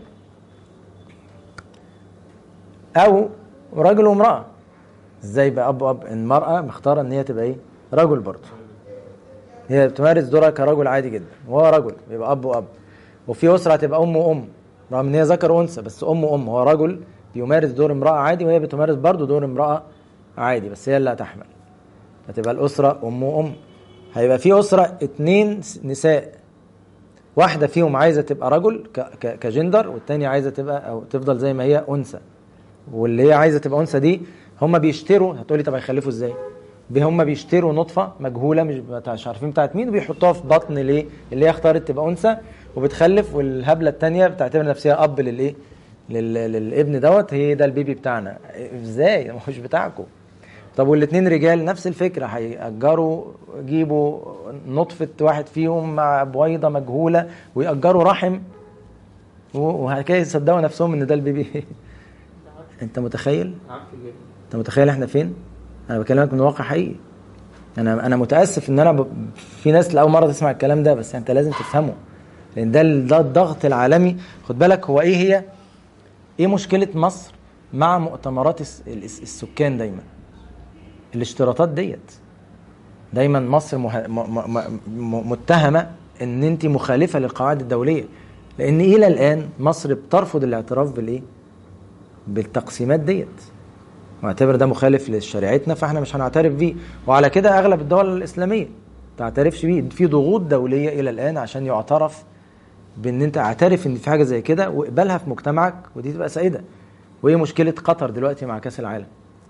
او رجل وامراه ازاي بقى اب واب المراه مختاره ان هي تبقى ايه رجل برضه هي بتمارس دورها كرجل عادي جدا وهو رجل يبقى اب واب وفي اسره هتبقى ام وام رغم ان هي ذكر وانثى بس ام وام هو رجل بيمارس دور امراه عادي وهي بتمارس برضه دور امراه عادي بس هي اللي هتحمل هتبقى الاسره ام وام هيبقى في اسره اتنين نساء واحده فيهم عايزه تبقى رجل ك- ك- كجندر والتانية عايزه تبقى او تفضل زي ما هي انثى واللي هي عايزه تبقى انثى دي هم بيشتروا هتقولي طب هيخلفوا ازاي؟ بي- هم بيشتروا نطفه مجهوله مش بتاع- مش عارفين بتاعت مين وبيحطوها في بطن ليه؟ اللي هي اختارت تبقى انثى وبتخلف والهبله الثانيه بتعتبر نفسها اب للايه؟ لل- للابن دوت هي ده البيبي بتاعنا ازاي؟ ما هوش بتاعكم طب والاثنين رجال نفس الفكره هيأجروا يجيبوا نطفه واحد فيهم مع بويضه مجهوله ويأجروا رحم و- وهكذا يصدقوا نفسهم ان ده البيبي انت متخيل؟ انت متخيل احنا فين؟ انا بكلمك من واقع حقيقي انا انا متاسف ان انا ب... في ناس لاول مره تسمع الكلام ده بس انت لازم تفهمه لان ده ال- ده الضغط العالمي خد بالك هو ايه هي ايه مشكله مصر مع مؤتمرات الس... الس- السكان دايما الاشتراطات ديت دايما مصر مه... م... م... م... متهمه ان انت مخالفه للقواعد الدوليه لان الى الان مصر بترفض الاعتراف بالايه بالتقسيمات ديت معتبر ده مخالف لشريعتنا فاحنا مش هنعترف بيه وعلى كده اغلب الدول الاسلاميه تعترفش بيه في ضغوط دوليه الى الان عشان يعترف بان انت اعترف ان في حاجه زي كده واقبلها في مجتمعك ودي تبقى سائده وايه مشكله قطر دلوقتي مع كاس العالم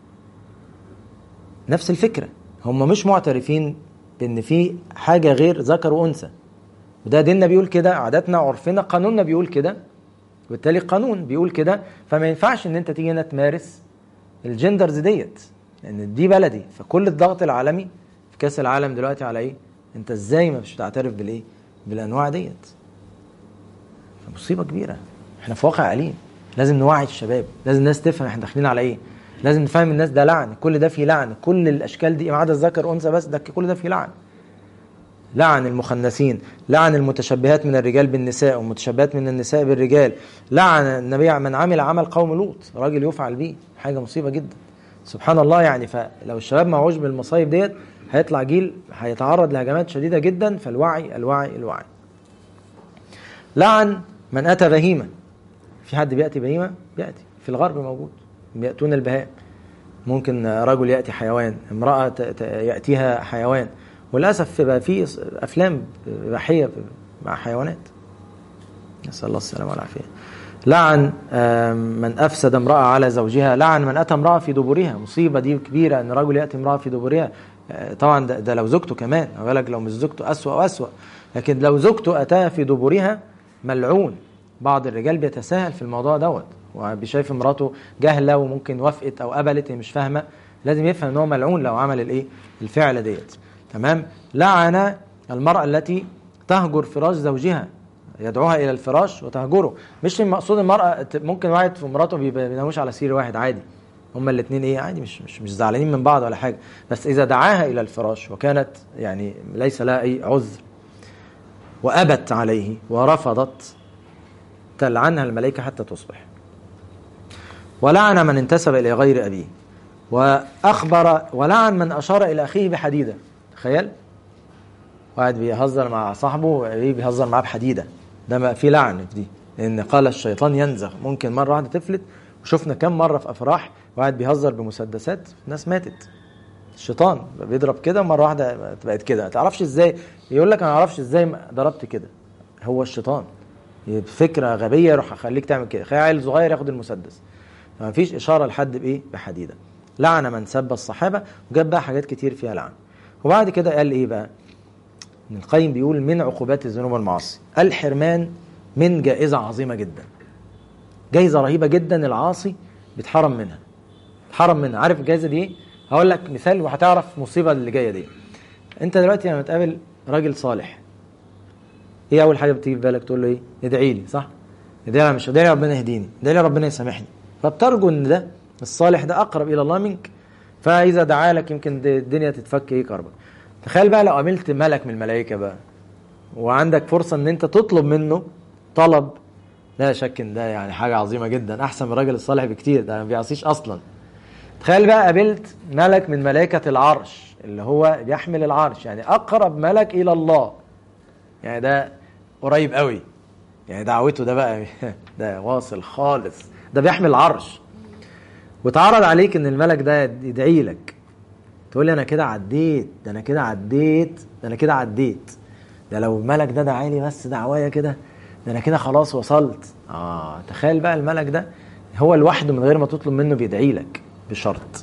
نفس الفكره هم مش معترفين بان في حاجه غير ذكر وانثى وده ديننا بيقول كده عاداتنا عرفنا قانوننا بيقول كده وبالتالي القانون بيقول كده فما ينفعش ان انت تيجي هنا تمارس الجندرز ديت لان دي بلدي فكل الضغط العالمي في كاس العالم دلوقتي على ايه انت ازاي ما مش بتعترف بالايه بالانواع ديت مصيبه كبيره احنا في واقع أليم لازم نوعي الشباب لازم الناس تفهم احنا داخلين على ايه لازم نفهم الناس ده لعن كل ده فيه لعن كل الاشكال دي ما عدا الذكر انثى بس ده كل ده فيه لعن لعن المخنثين لعن المتشبهات من الرجال بالنساء والمتشبهات من النساء بالرجال لعن النبي من عمل عمل قوم لوط راجل يفعل به حاجه مصيبه جدا سبحان الله يعني فلو الشباب معوش بالمصايب ديت هيطلع جيل هيتعرض لهجمات شديده جدا فالوعي الوعي الوعي لعن من اتى بهيمه في حد بياتي بهيمه بياتي في الغرب موجود بياتون البهائم ممكن رجل ياتي حيوان امراه ياتيها حيوان وللاسف بقى في افلام اباحيه مع حيوانات نسال الله السلامه والعافيه لعن من افسد امراه على زوجها لعن من اتى امراه في دبرها مصيبه دي كبيره ان رجل ياتي امراه في دبرها طبعا ده, ده لو زوجته كمان بالك لو مش زوجته اسوا واسوا لكن لو زوجته اتاها في دبرها ملعون بعض الرجال بيتساهل في الموضوع دوت وبيشايف مراته جاهله وممكن وافقت او قبلت هي مش فاهمه لازم يفهم ان هو ملعون لو عمل الايه الفعل ديت تمام لعن المراه التي تهجر فراش زوجها يدعوها الى الفراش وتهجره مش المقصود المراه ممكن واحد في مراته بيناموش على سرير واحد عادي هما الاثنين ايه عادي مش مش مش زعلانين من بعض ولا حاجه بس اذا دعاها الى الفراش وكانت يعني ليس لها اي عذر وابت عليه ورفضت تلعنها الملائكه حتى تصبح ولعن من انتسب الى غير ابيه واخبر ولعن من اشار الى اخيه بحديده تخيل واحد بيهزر مع صاحبه ايه بيهزر معاه بحديده ده ما في لعن في دي لان قال الشيطان ينزغ ممكن مره واحده تفلت وشفنا كم مره في افراح واحد بيهزر بمسدسات ناس ماتت الشيطان بيضرب كده مره واحده بقت كده ما تعرفش ازاي يقول لك انا ما اعرفش ازاي ضربت كده هو الشيطان فكره غبيه يروح اخليك تعمل كده خلي عيل صغير ياخد المسدس فما فيش اشاره لحد بايه بحديده لعن من سب الصحابه وجاب بقى حاجات كتير فيها لعن وبعد كده قال ايه بقى ابن القيم بيقول من عقوبات الذنوب والمعاصي الحرمان من جائزه عظيمه جدا جايزه رهيبه جدا العاصي بيتحرم منها اتحرم منها عارف الجائزه دي ايه هقول لك مثال وهتعرف المصيبه اللي جايه دي انت دلوقتي لما تقابل راجل صالح ايه اول حاجه بتيجي في بالك تقول له ايه ادعي لي صح ادعي لي مش ادعي لي ربنا يهديني ادعي لي ربنا يسامحني فبترجو ان ده الصالح ده اقرب الى الله منك فاذا دعا لك يمكن الدنيا تتفك ايه كربك تخيل بقى لو قابلت ملك من الملائكه بقى وعندك فرصه ان انت تطلب منه طلب لا شك ان ده يعني حاجه عظيمه جدا احسن من الراجل الصالح بكتير ده ما بيعصيش اصلا تخيل بقى قابلت ملك من ملائكه العرش اللي هو بيحمل العرش يعني اقرب ملك الى الله يعني ده قريب قوي يعني دعوته ده بقى ده واصل خالص ده بيحمل العرش وتعرض عليك ان الملك ده يدعي لك تقول لي انا كده عديت ده انا كده عديت ده انا كده عديت ده لو الملك ده دعالي بس دعوايا كده ده انا كده خلاص وصلت اه تخيل بقى الملك ده هو لوحده من غير ما تطلب منه بيدعي لك بشرط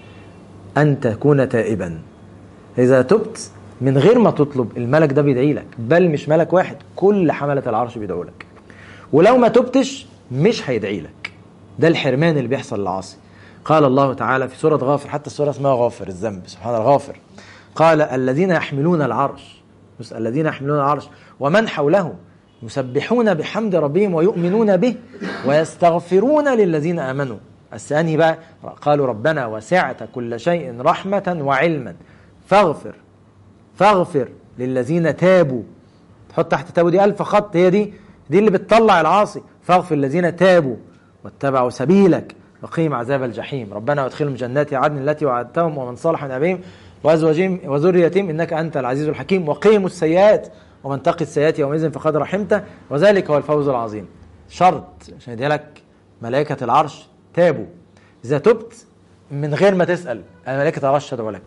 ان تكون تائبا اذا تبت من غير ما تطلب الملك ده بيدعي لك بل مش ملك واحد كل حملة العرش بيدعوا لك ولو ما تبتش مش هيدعي لك ده الحرمان اللي بيحصل للعاصي قال الله تعالى في سورة غافر حتى السورة اسمها غافر الذنب سبحان الغافر قال الذين يحملون العرش الذين يحملون العرش ومن حوله يسبحون بحمد ربهم ويؤمنون به ويستغفرون للذين امنوا الثاني بقى قالوا ربنا وسعت كل شيء رحمة وعلما فاغفر فاغفر للذين تابوا تحط تحت تابوا دي ألف خط هي دي دي اللي بتطلع العاصي فاغفر الذين تابوا واتبعوا سبيلك وقيم عذاب الجحيم ربنا وادخلهم جنات عدن التي وعدتهم ومن صلح من ابيهم وازواجهم وذريتهم انك انت العزيز الحكيم وقيموا السيئات ومن تقي السيئات يومئذ فقد رحمته وذلك هو الفوز العظيم شرط عشان يدي لك ملائكه العرش تابوا اذا تبت من غير ما تسال ملائكه العرش تدعو لك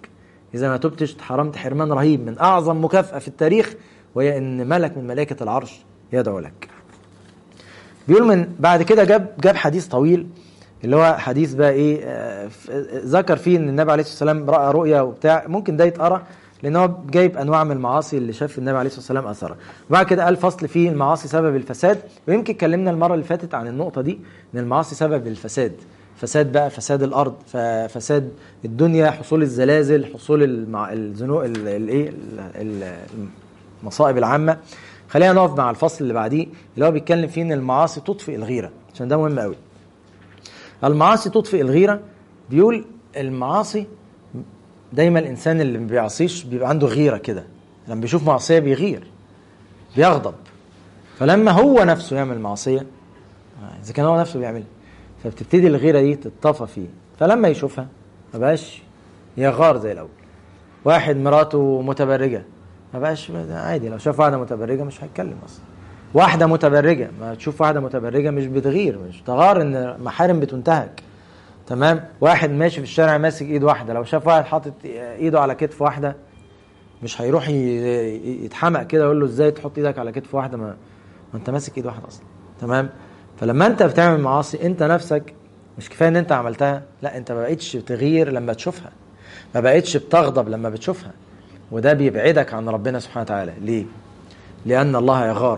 اذا ما تبتش اتحرمت حرمان رهيب من اعظم مكافاه في التاريخ وهي ان ملك من ملائكه العرش يدعو لك بيقول من بعد كده جاب جاب حديث طويل اللي هو حديث بقى ايه آه، ف- ذكر فيه ان النبي عليه الصلاه والسلام راى رؤيا وبتاع ممكن ده يتقرا لان هو جايب انواع من المعاصي اللي شاف النبي عليه الصلاه والسلام اثرها وبعد كده قال فصل فيه المعاصي سبب الفساد ويمكن اتكلمنا المره اللي فاتت عن النقطه دي ان المعاصي سبب الفساد فساد بقى فساد الارض ف- فساد الدنيا حصول الزلازل حصول المع... الذنوب ال- الايه ال- ال- المصائب العامه خلينا نقف مع الفصل اللي بعديه اللي هو بيتكلم فيه ان المعاصي تطفئ الغيره عشان ده مهم قوي المعاصي تطفئ الغيره بيقول المعاصي دايما الانسان اللي ما بيعصيش بيبقى عنده غيره كده لما بيشوف معصيه بيغير بيغضب فلما هو نفسه يعمل معصيه اذا كان هو نفسه بيعملها فبتبتدي الغيره دي تتطفى فيه فلما يشوفها ما بقاش يغار زي الاول واحد مراته متبرجه ما بقاش عادي لو شاف واحده متبرجه مش هيتكلم اصلا واحده متبرجه ما تشوف واحده متبرجه مش بتغير مش تغار ان محارم بتنتهك تمام واحد ماشي في الشارع ماسك ايد واحده لو شاف واحد حاطط ايده على كتف واحده مش هيروح ي- يتحمق كده يقول له ازاي تحط ايدك على كتف واحده ما, ما انت ماسك ايد واحده اصلا تمام فلما انت بتعمل معاصي انت نفسك مش كفايه ان انت عملتها لا انت ما بقتش بتغير لما تشوفها ما بقتش بتغضب لما بتشوفها وده بيبعدك عن ربنا سبحانه وتعالى ليه لان الله يغار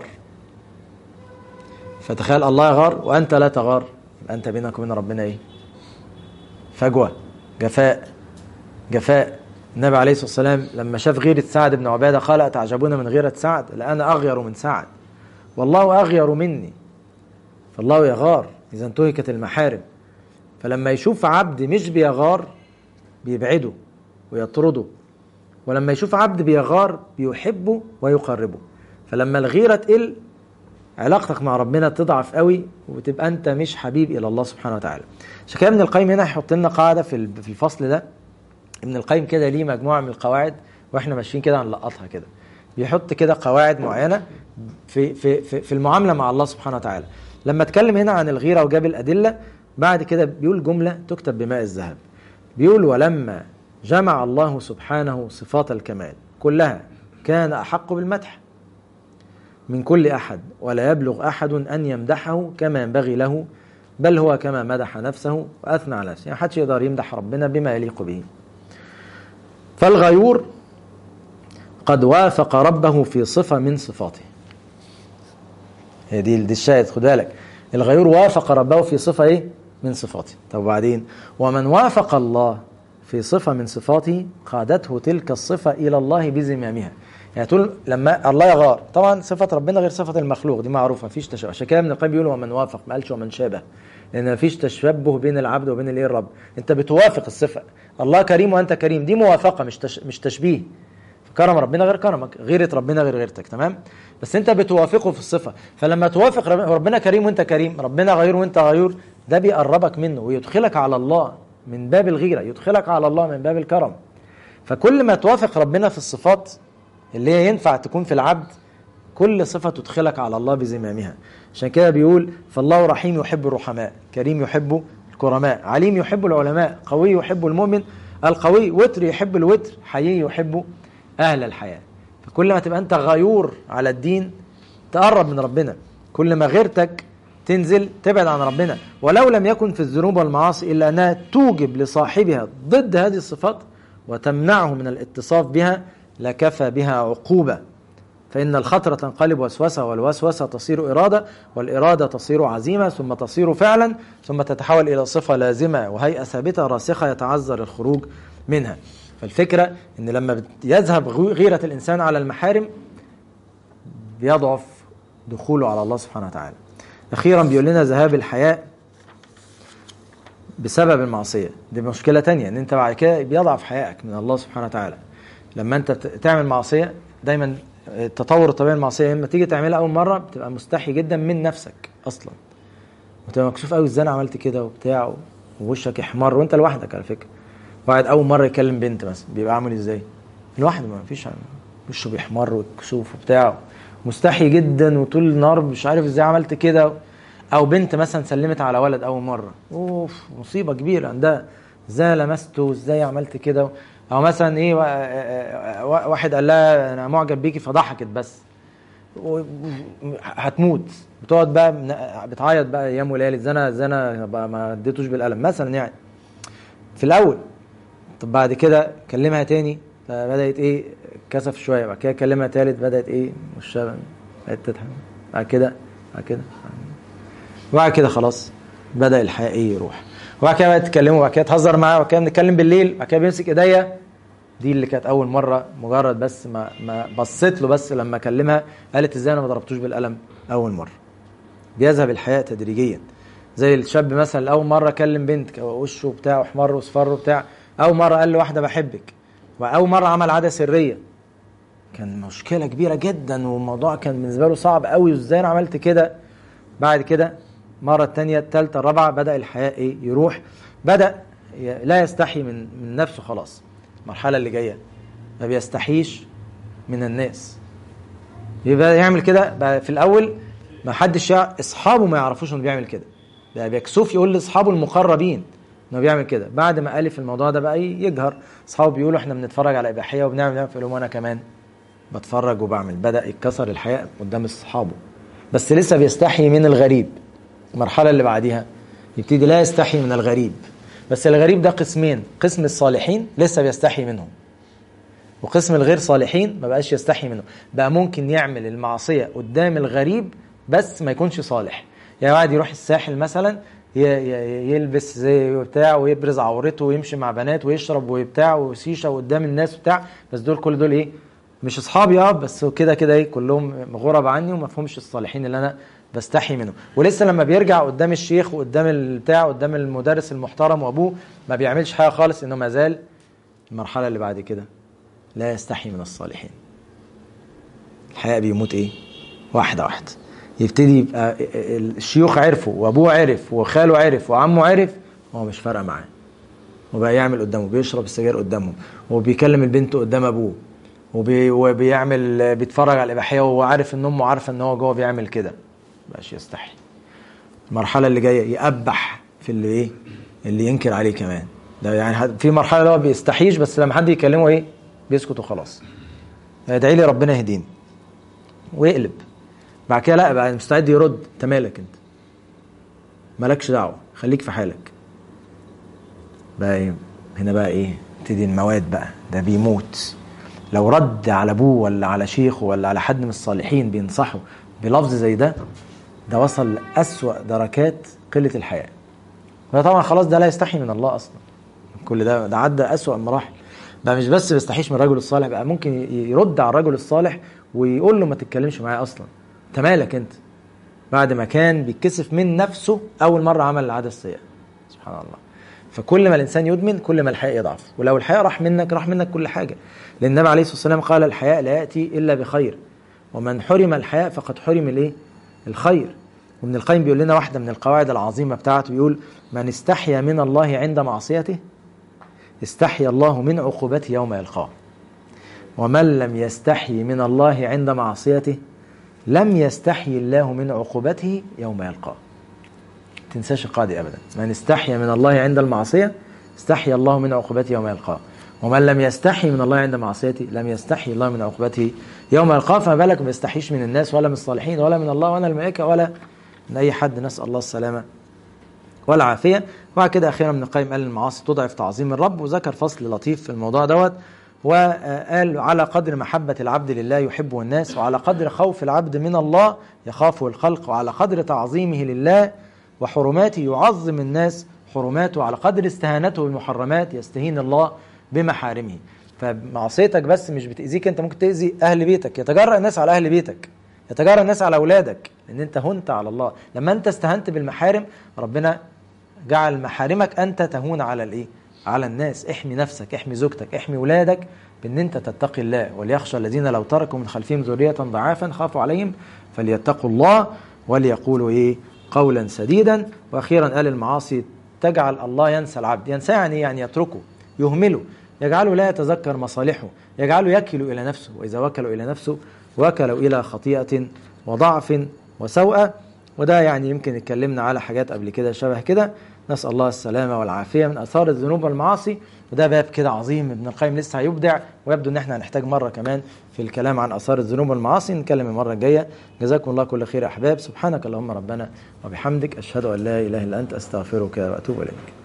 فتخيل الله يغار وانت لا تغار يبقى انت بينك وبين ربنا ايه فجوه جفاء جفاء النبي عليه الصلاه والسلام لما شاف غيرة سعد بن عباده قال اتعجبون من غيرة سعد لأنا اغير من سعد والله اغير مني فالله يغار اذا انتهكت المحارم فلما يشوف عبد مش بيغار بيبعده ويطرده ولما يشوف عبد بيغار بيحبه ويقربه فلما الغيرة تقل علاقتك مع ربنا تضعف قوي وتبقى انت مش حبيب الى الله سبحانه وتعالى عشان كده ابن القيم هنا هيحط لنا قاعده في ال- في الفصل ده ابن القيم كده ليه مجموعه من القواعد واحنا ماشيين كده هنلقطها كده بيحط كده قواعد معينه في في في, في المعامله مع الله سبحانه وتعالى لما اتكلم هنا عن الغيره وجاب الادله بعد كده بيقول جمله تكتب بماء الذهب بيقول ولما جمع الله سبحانه صفات الكمال كلها كان احق بالمدح من كل احد ولا يبلغ احد ان يمدحه كما ينبغي له بل هو كما مدح نفسه واثنى على نفسه يعني محدش يقدر يمدح ربنا بما يليق به فالغيور قد وافق ربه في صفة من صفاته هي دي دي الشاهد خد بالك الغيور وافق ربه في صفة ايه من صفاته طب وبعدين ومن وافق الله في صفة من صفاته قادته تلك الصفة إلى الله بزمامها يعني تقول لما الله يغار طبعا صفة ربنا غير صفة المخلوق دي معروفة مفيش تشابه عشان كده ابن القيم بيقول ومن وافق ما قالش ومن شابه لأن مفيش تشبه بين العبد وبين الايه الرب أنت بتوافق الصفة الله كريم وأنت كريم دي موافقة مش تش... مش تشبيه كرم ربنا غير كرمك غيرة ربنا غير غيرتك تمام بس انت بتوافقه في الصفة فلما توافق رب- ربنا كريم وانت كريم ربنا غيور وانت غيور ده بيقربك منه ويدخلك على الله من باب الغيرة يدخلك على الله من باب الكرم فكل ما توافق ربنا في الصفات اللي هي ينفع تكون في العبد كل صفة تدخلك على الله بزمامها عشان كده بيقول فالله رحيم يحب الرحماء كريم يحب الكرماء عليم يحب العلماء قوي يحب المؤمن القوي وتر يحب الوتر حيي يحب أهل الحياة فكل ما تبقى أنت غيور على الدين تقرب من ربنا كل ما غيرتك تنزل تبعد عن ربنا ولو لم يكن في الذنوب والمعاصي إلا أنها توجب لصاحبها ضد هذه الصفات وتمنعه من الاتصاف بها لكفى بها عقوبة فإن الخطر تنقلب وسوسة والوسوسة تصير إرادة والإرادة تصير عزيمة ثم تصير فعلا ثم تتحول إلى صفة لازمة وهيئة ثابتة راسخة يتعذر الخروج منها فالفكرة إن لما بت- يذهب غو- غيرة الإنسان على المحارم بيضعف دخوله على الله سبحانه وتعالى أخيرا بيقول لنا ذهاب الحياء بسبب المعصية دي مشكلة تانية ان انت بعد كده بيضعف حيائك من الله سبحانه وتعالى لما انت ت- تعمل معصية دايما التطور الطبيعي المعصية لما تيجي تعملها اول مرة بتبقى مستحي جدا من نفسك اصلا وتبقى مكسوف قوي ازاي انا عملت كده وبتاع ووشك يحمر وانت لوحدك على فكرة واحد اول مرة يكلم بنت مثلا بيبقى عامل ازاي لوحده ما فيش وشه بيحمر وكسوف وبتاع مستحي جدا وطول النهار مش عارف ازاي عملت كده او بنت مثلا سلمت على ولد اول مره اوف مصيبه كبيره عندها ازاي لمسته ازاي عملت كده او مثلا ايه وا- آه، آه، واحد قال لها انا معجب بيكي فضحكت بس و- هتموت بتقعد بقى من- بتعيط بقى ايام وليالي زنا زنا بقى ما اديتوش بالقلم مثلا يعني في الاول طب بعد كده كلمها تاني فبدات ايه كسف شويه بعد كده كلمها تالت بدات ايه مش بدات تضحك بعد كده بعد كده وبعد كده خلاص بدا الحياء ايه يروح وبعد كده بقى تكلمه وبعد كده تهزر معاه وبعد كده نتكلم بالليل بعد كده بيمسك ايديا دي اللي كانت اول مره مجرد بس ما ما بصيت له بس لما اكلمها قالت ازاي انا ما ضربتوش بالقلم اول مره بيذهب الحياء تدريجيا زي الشاب مثلا اول مره كلم بنت وشه بتاع احمر واصفر وبتاع اول مره قال لواحده بحبك واول مره عمل عاده سريه كان مشكله كبيره جدا والموضوع كان بالنسبه له صعب قوي وازاي انا عملت كده بعد كده مرة التانية التالتة الرابعة بدأ الحياء إيه يروح بدأ ي- لا يستحي من من نفسه خلاص المرحلة اللي جاية ما بيستحيش من الناس يبقى يعمل كده بقى في الأول ما حدش يع- أصحابه ما يعرفوش إنه بيعمل كده بقى بيكسوف يقول لأصحابه المقربين إنه بيعمل كده بعد ما ألف الموضوع ده بقى إيه يجهر أصحابه بيقولوا إحنا بنتفرج على إباحية وبنعمل بنعمل فيقول لهم وأنا كمان بتفرج وبعمل بدأ يتكسر الحياء قدام أصحابه بس لسه بيستحي من الغريب المرحلة اللي بعديها يبتدي لا يستحي من الغريب بس الغريب ده قسمين قسم الصالحين لسه بيستحي منهم وقسم الغير صالحين ما بقاش يستحي منه بقى ممكن يعمل المعصية قدام الغريب بس ما يكونش صالح يعني واحد يروح الساحل مثلا ي- ي- يلبس زي بتاع ويبرز عورته ويمشي مع بنات ويشرب وبتاع وسيشه قدام الناس وبتاع بس دول كل دول ايه مش اصحابي اه بس كده كده ايه كلهم غرب عني وما فيهمش الصالحين اللي انا بستحي منهم ولسه لما بيرجع قدام الشيخ وقدام البتاع قدام المدرس المحترم وابوه ما بيعملش حاجه خالص انه ما زال المرحله اللي بعد كده لا يستحي من الصالحين الحياء بيموت ايه واحده واحده يبتدي يبقى الشيوخ عرفوا وابوه عرف وخاله عرف وعمه عرف هو مش فارقه معاه وبقى يعمل قدامه بيشرب السجاير قدامهم وبيكلم البنت قدام ابوه وبي وبيعمل بيتفرج على الاباحيه وهو عارف ان امه عارفه ان هو جوه بيعمل كده مبقاش يستحي المرحله اللي جايه يقبح في اللي ايه اللي ينكر عليه كمان ده يعني في مرحله اللي هو بيستحيش بس لما حد يكلمه ايه بيسكت وخلاص ادعي لي ربنا يهديني ويقلب بعد كده لا بقى مستعد يرد انت مالك انت مالكش دعوه خليك في حالك بقى ايه هنا بقى ايه تدي المواد بقى ده بيموت لو رد على ابوه ولا على شيخه ولا على حد من الصالحين بينصحه بلفظ زي ده ده وصل لأسوأ دركات قلة الحياة ده طبعا خلاص ده لا يستحي من الله أصلا كل ده ده عدى أسوأ مراحل بقى مش بس بيستحيش من الرجل الصالح بقى ممكن يرد على الرجل الصالح ويقول له ما تتكلمش معايا أصلا أنت مالك أنت بعد ما كان بيتكسف من نفسه أول مرة عمل العادة السيئة سبحان الله فكل ما الانسان يدمن كل ما الحياء يضعف ولو الحياء راح منك راح منك كل حاجه لان النبي عليه الصلاه والسلام قال الحياء لا ياتي الا بخير ومن حرم الحياء فقد حرم الايه الخير وابن القيم بيقول لنا واحده من القواعد العظيمه بتاعته بيقول من استحيا من الله عند معصيته استحيا الله من عقوبته يوم يلقاه ومن لم يستحي من الله عند معصيته لم يستحي الله من عقوبته يوم يلقاه تنساش القاعدة أبدا من استحيا من الله عند المعصية استحيا الله من عقوبته يوم يلقاه ومن لم يستحي من الله عند معصيته لم يستحي الله من عقوبته يوم يلقاه فما بالك ما يستحيش من الناس ولا من الصالحين ولا من الله ولا الملائكة ولا من أي حد نسأل الله السلامة والعافية وبعد كده أخيرا ابن القيم قال المعاصي تضعف تعظيم الرب وذكر فصل لطيف في الموضوع دوت وقال على قدر محبة العبد لله يحبه الناس وعلى قدر خوف العبد من الله يخافه الخلق وعلى قدر تعظيمه لله وحرماته يعظم الناس حرماته على قدر استهانته بالمحرمات يستهين الله بمحارمه فمعصيتك بس مش بتأذيك انت ممكن تأذي أهل بيتك يتجرأ الناس على أهل بيتك يتجرأ الناس على أولادك لأن أنت هنت على الله لما أنت استهنت بالمحارم ربنا جعل محارمك أنت تهون على الإيه على الناس احمي نفسك احمي زوجتك احمي ولادك بان انت تتقي الله وليخشى الذين لو تركوا من خلفهم ذرية ضعافا خافوا عليهم فليتقوا الله وليقولوا ايه قولا سديدا واخيرا قال المعاصي تجعل الله ينسى العبد ينسى يعني يعني يتركه يهمله يجعله لا يتذكر مصالحه يجعله يكل الى نفسه واذا وكلوا الى نفسه وكلوا الى خطيئه وضعف وسوء وده يعني يمكن اتكلمنا على حاجات قبل كده شبه كده نسأل الله السلامة والعافية من أثار الذنوب والمعاصي وده باب كده عظيم ابن القيم لسه هيبدع ويبدو ان احنا هنحتاج مرة كمان في الكلام عن أثار الذنوب والمعاصي نتكلم المرة الجاية جزاكم الله كل خير يا أحباب سبحانك اللهم ربنا وبحمدك أشهد أن لا إله إلا أنت أستغفرك وأتوب إليك